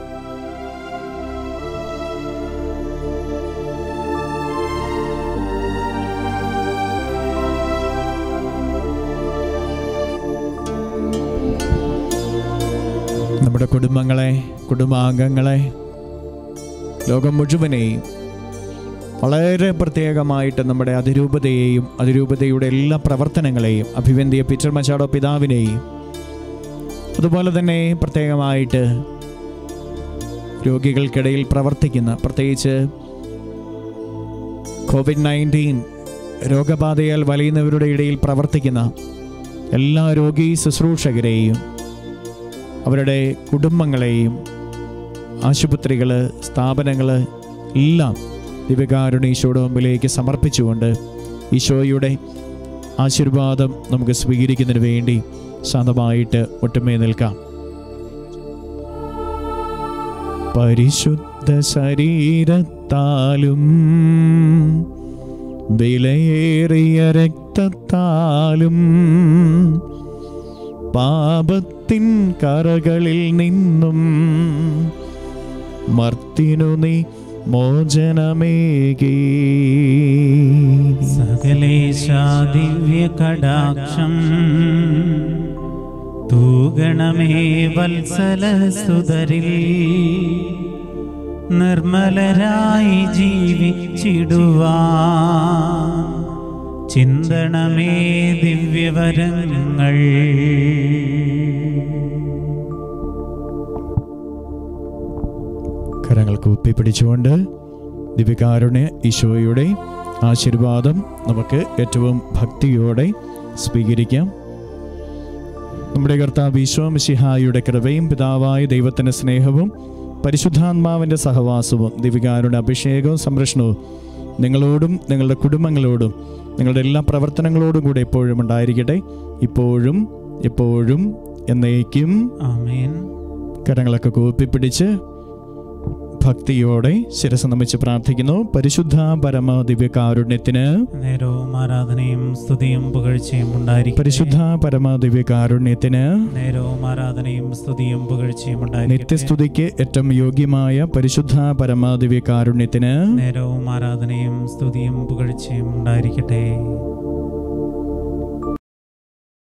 നമ്മുടെ കുടുംബങ്ങളെ കുടുംബാംഗങ്ങളെ ലോകം മുഴുവനെയും വളരെ പ്രത്യേകമായിട്ട് നമ്മുടെ അതിരൂപതയെയും അതിരൂപതയുടെ എല്ലാ പ്രവർത്തനങ്ങളെയും അഭിവന്ദിയ പീറ്റർ മച്ചാടോ പിതാവിനെയും അതുപോലെ തന്നെ പ്രത്യേകമായിട്ട് രോഗികൾക്കിടയിൽ പ്രവർത്തിക്കുന്ന പ്രത്യേകിച്ച് കോവിഡ് നയൻറ്റീൻ രോഗബാധയാൽ വലയുന്നവരുടെ ഇടയിൽ പ്രവർത്തിക്കുന്ന എല്ലാ രോഗി ശുശ്രൂഷകരെയും അവരുടെ കുടുംബങ്ങളെയും ആശുപത്രികൾ സ്ഥാപനങ്ങൾ എല്ലാം ദിവ്യകാരുണ്യ ഈശോയുടെ മുമ്പിലേക്ക് സമർപ്പിച്ചുകൊണ്ട് ഈശോയുടെ ആശീർവാദം നമുക്ക് സ്വീകരിക്കുന്നതിന് വേണ്ടി ശാന്തമായിട്ട് ഒട്ടുമേ നിൽക്കാം പരിശുദ്ധ ശരീരത്താലും വിലയേറിയ രക്തത്താലും പാപത്തിൻ കറകളിൽ നിന്നും മർത്തിനു നീ മോചനമേകി സകലേശാ ദിവ്യ കടാക്ഷം തൂഗണമേ വത്സല സുതരിൽ നിർമ്മലരായി ജീവിച്ചിടുവാ ചിന്തണമേ ദിവ്യവരങ്ങൾ കരങ്ങൾ കൂപ്പി പിടിച്ചുകൊണ്ട് ദിവ്യകാരുണ്യ ഈശോയുടെ ആശീർവാദം നമുക്ക് ഏറ്റവും ഭക്തിയോടെ സ്വീകരിക്കാം നമ്മുടെ കർത്താവ് ഈശോ മിശിഹായുടെ കൃപയും പിതാവായ ദൈവത്തിൻ്റെ സ്നേഹവും പരിശുദ്ധാത്മാവിൻ്റെ സഹവാസവും ദിവ്യകാരുടെ അഭിഷേകവും സംരക്ഷണവും നിങ്ങളോടും നിങ്ങളുടെ കുടുംബങ്ങളോടും നിങ്ങളുടെ എല്ലാ പ്രവർത്തനങ്ങളോടും കൂടെ എപ്പോഴും ഉണ്ടായിരിക്കട്ടെ ഇപ്പോഴും എപ്പോഴും എന്നേക്കും ആമേൻ കരങ്ങളൊക്കെ കൂപ്പിപ്പിടിച്ച് ഭക്തിയോടെ ശിരസ് നമിച്ച് പ്രാർത്ഥിക്കുന്നു പരിശുദ്ധ പരമ ദിവ്യകാരുണ്യത്തിന് നേരവും ആരാധനയും സ്തുതിയും പുകഴ്ചയും ഉണ്ടായിരിക്കും പരിശുദ്ധ പരമ ദിവ്യകാരുണ്യത്തിന് നേരവും ആരാധനയും സ്തുതിയും പുകഴ്ചയും ഉണ്ടായിരിക്കും നിത്യസ്തുതിക്ക് ഏറ്റവും യോഗ്യമായ പരിശുദ്ധ പരമ ദിവ്യകാരുണ്യത്തിന് നേരവും ആരാധനയും സ്തുതിയും പുകഴ്ചയും ഉണ്ടായിരിക്കട്ടെ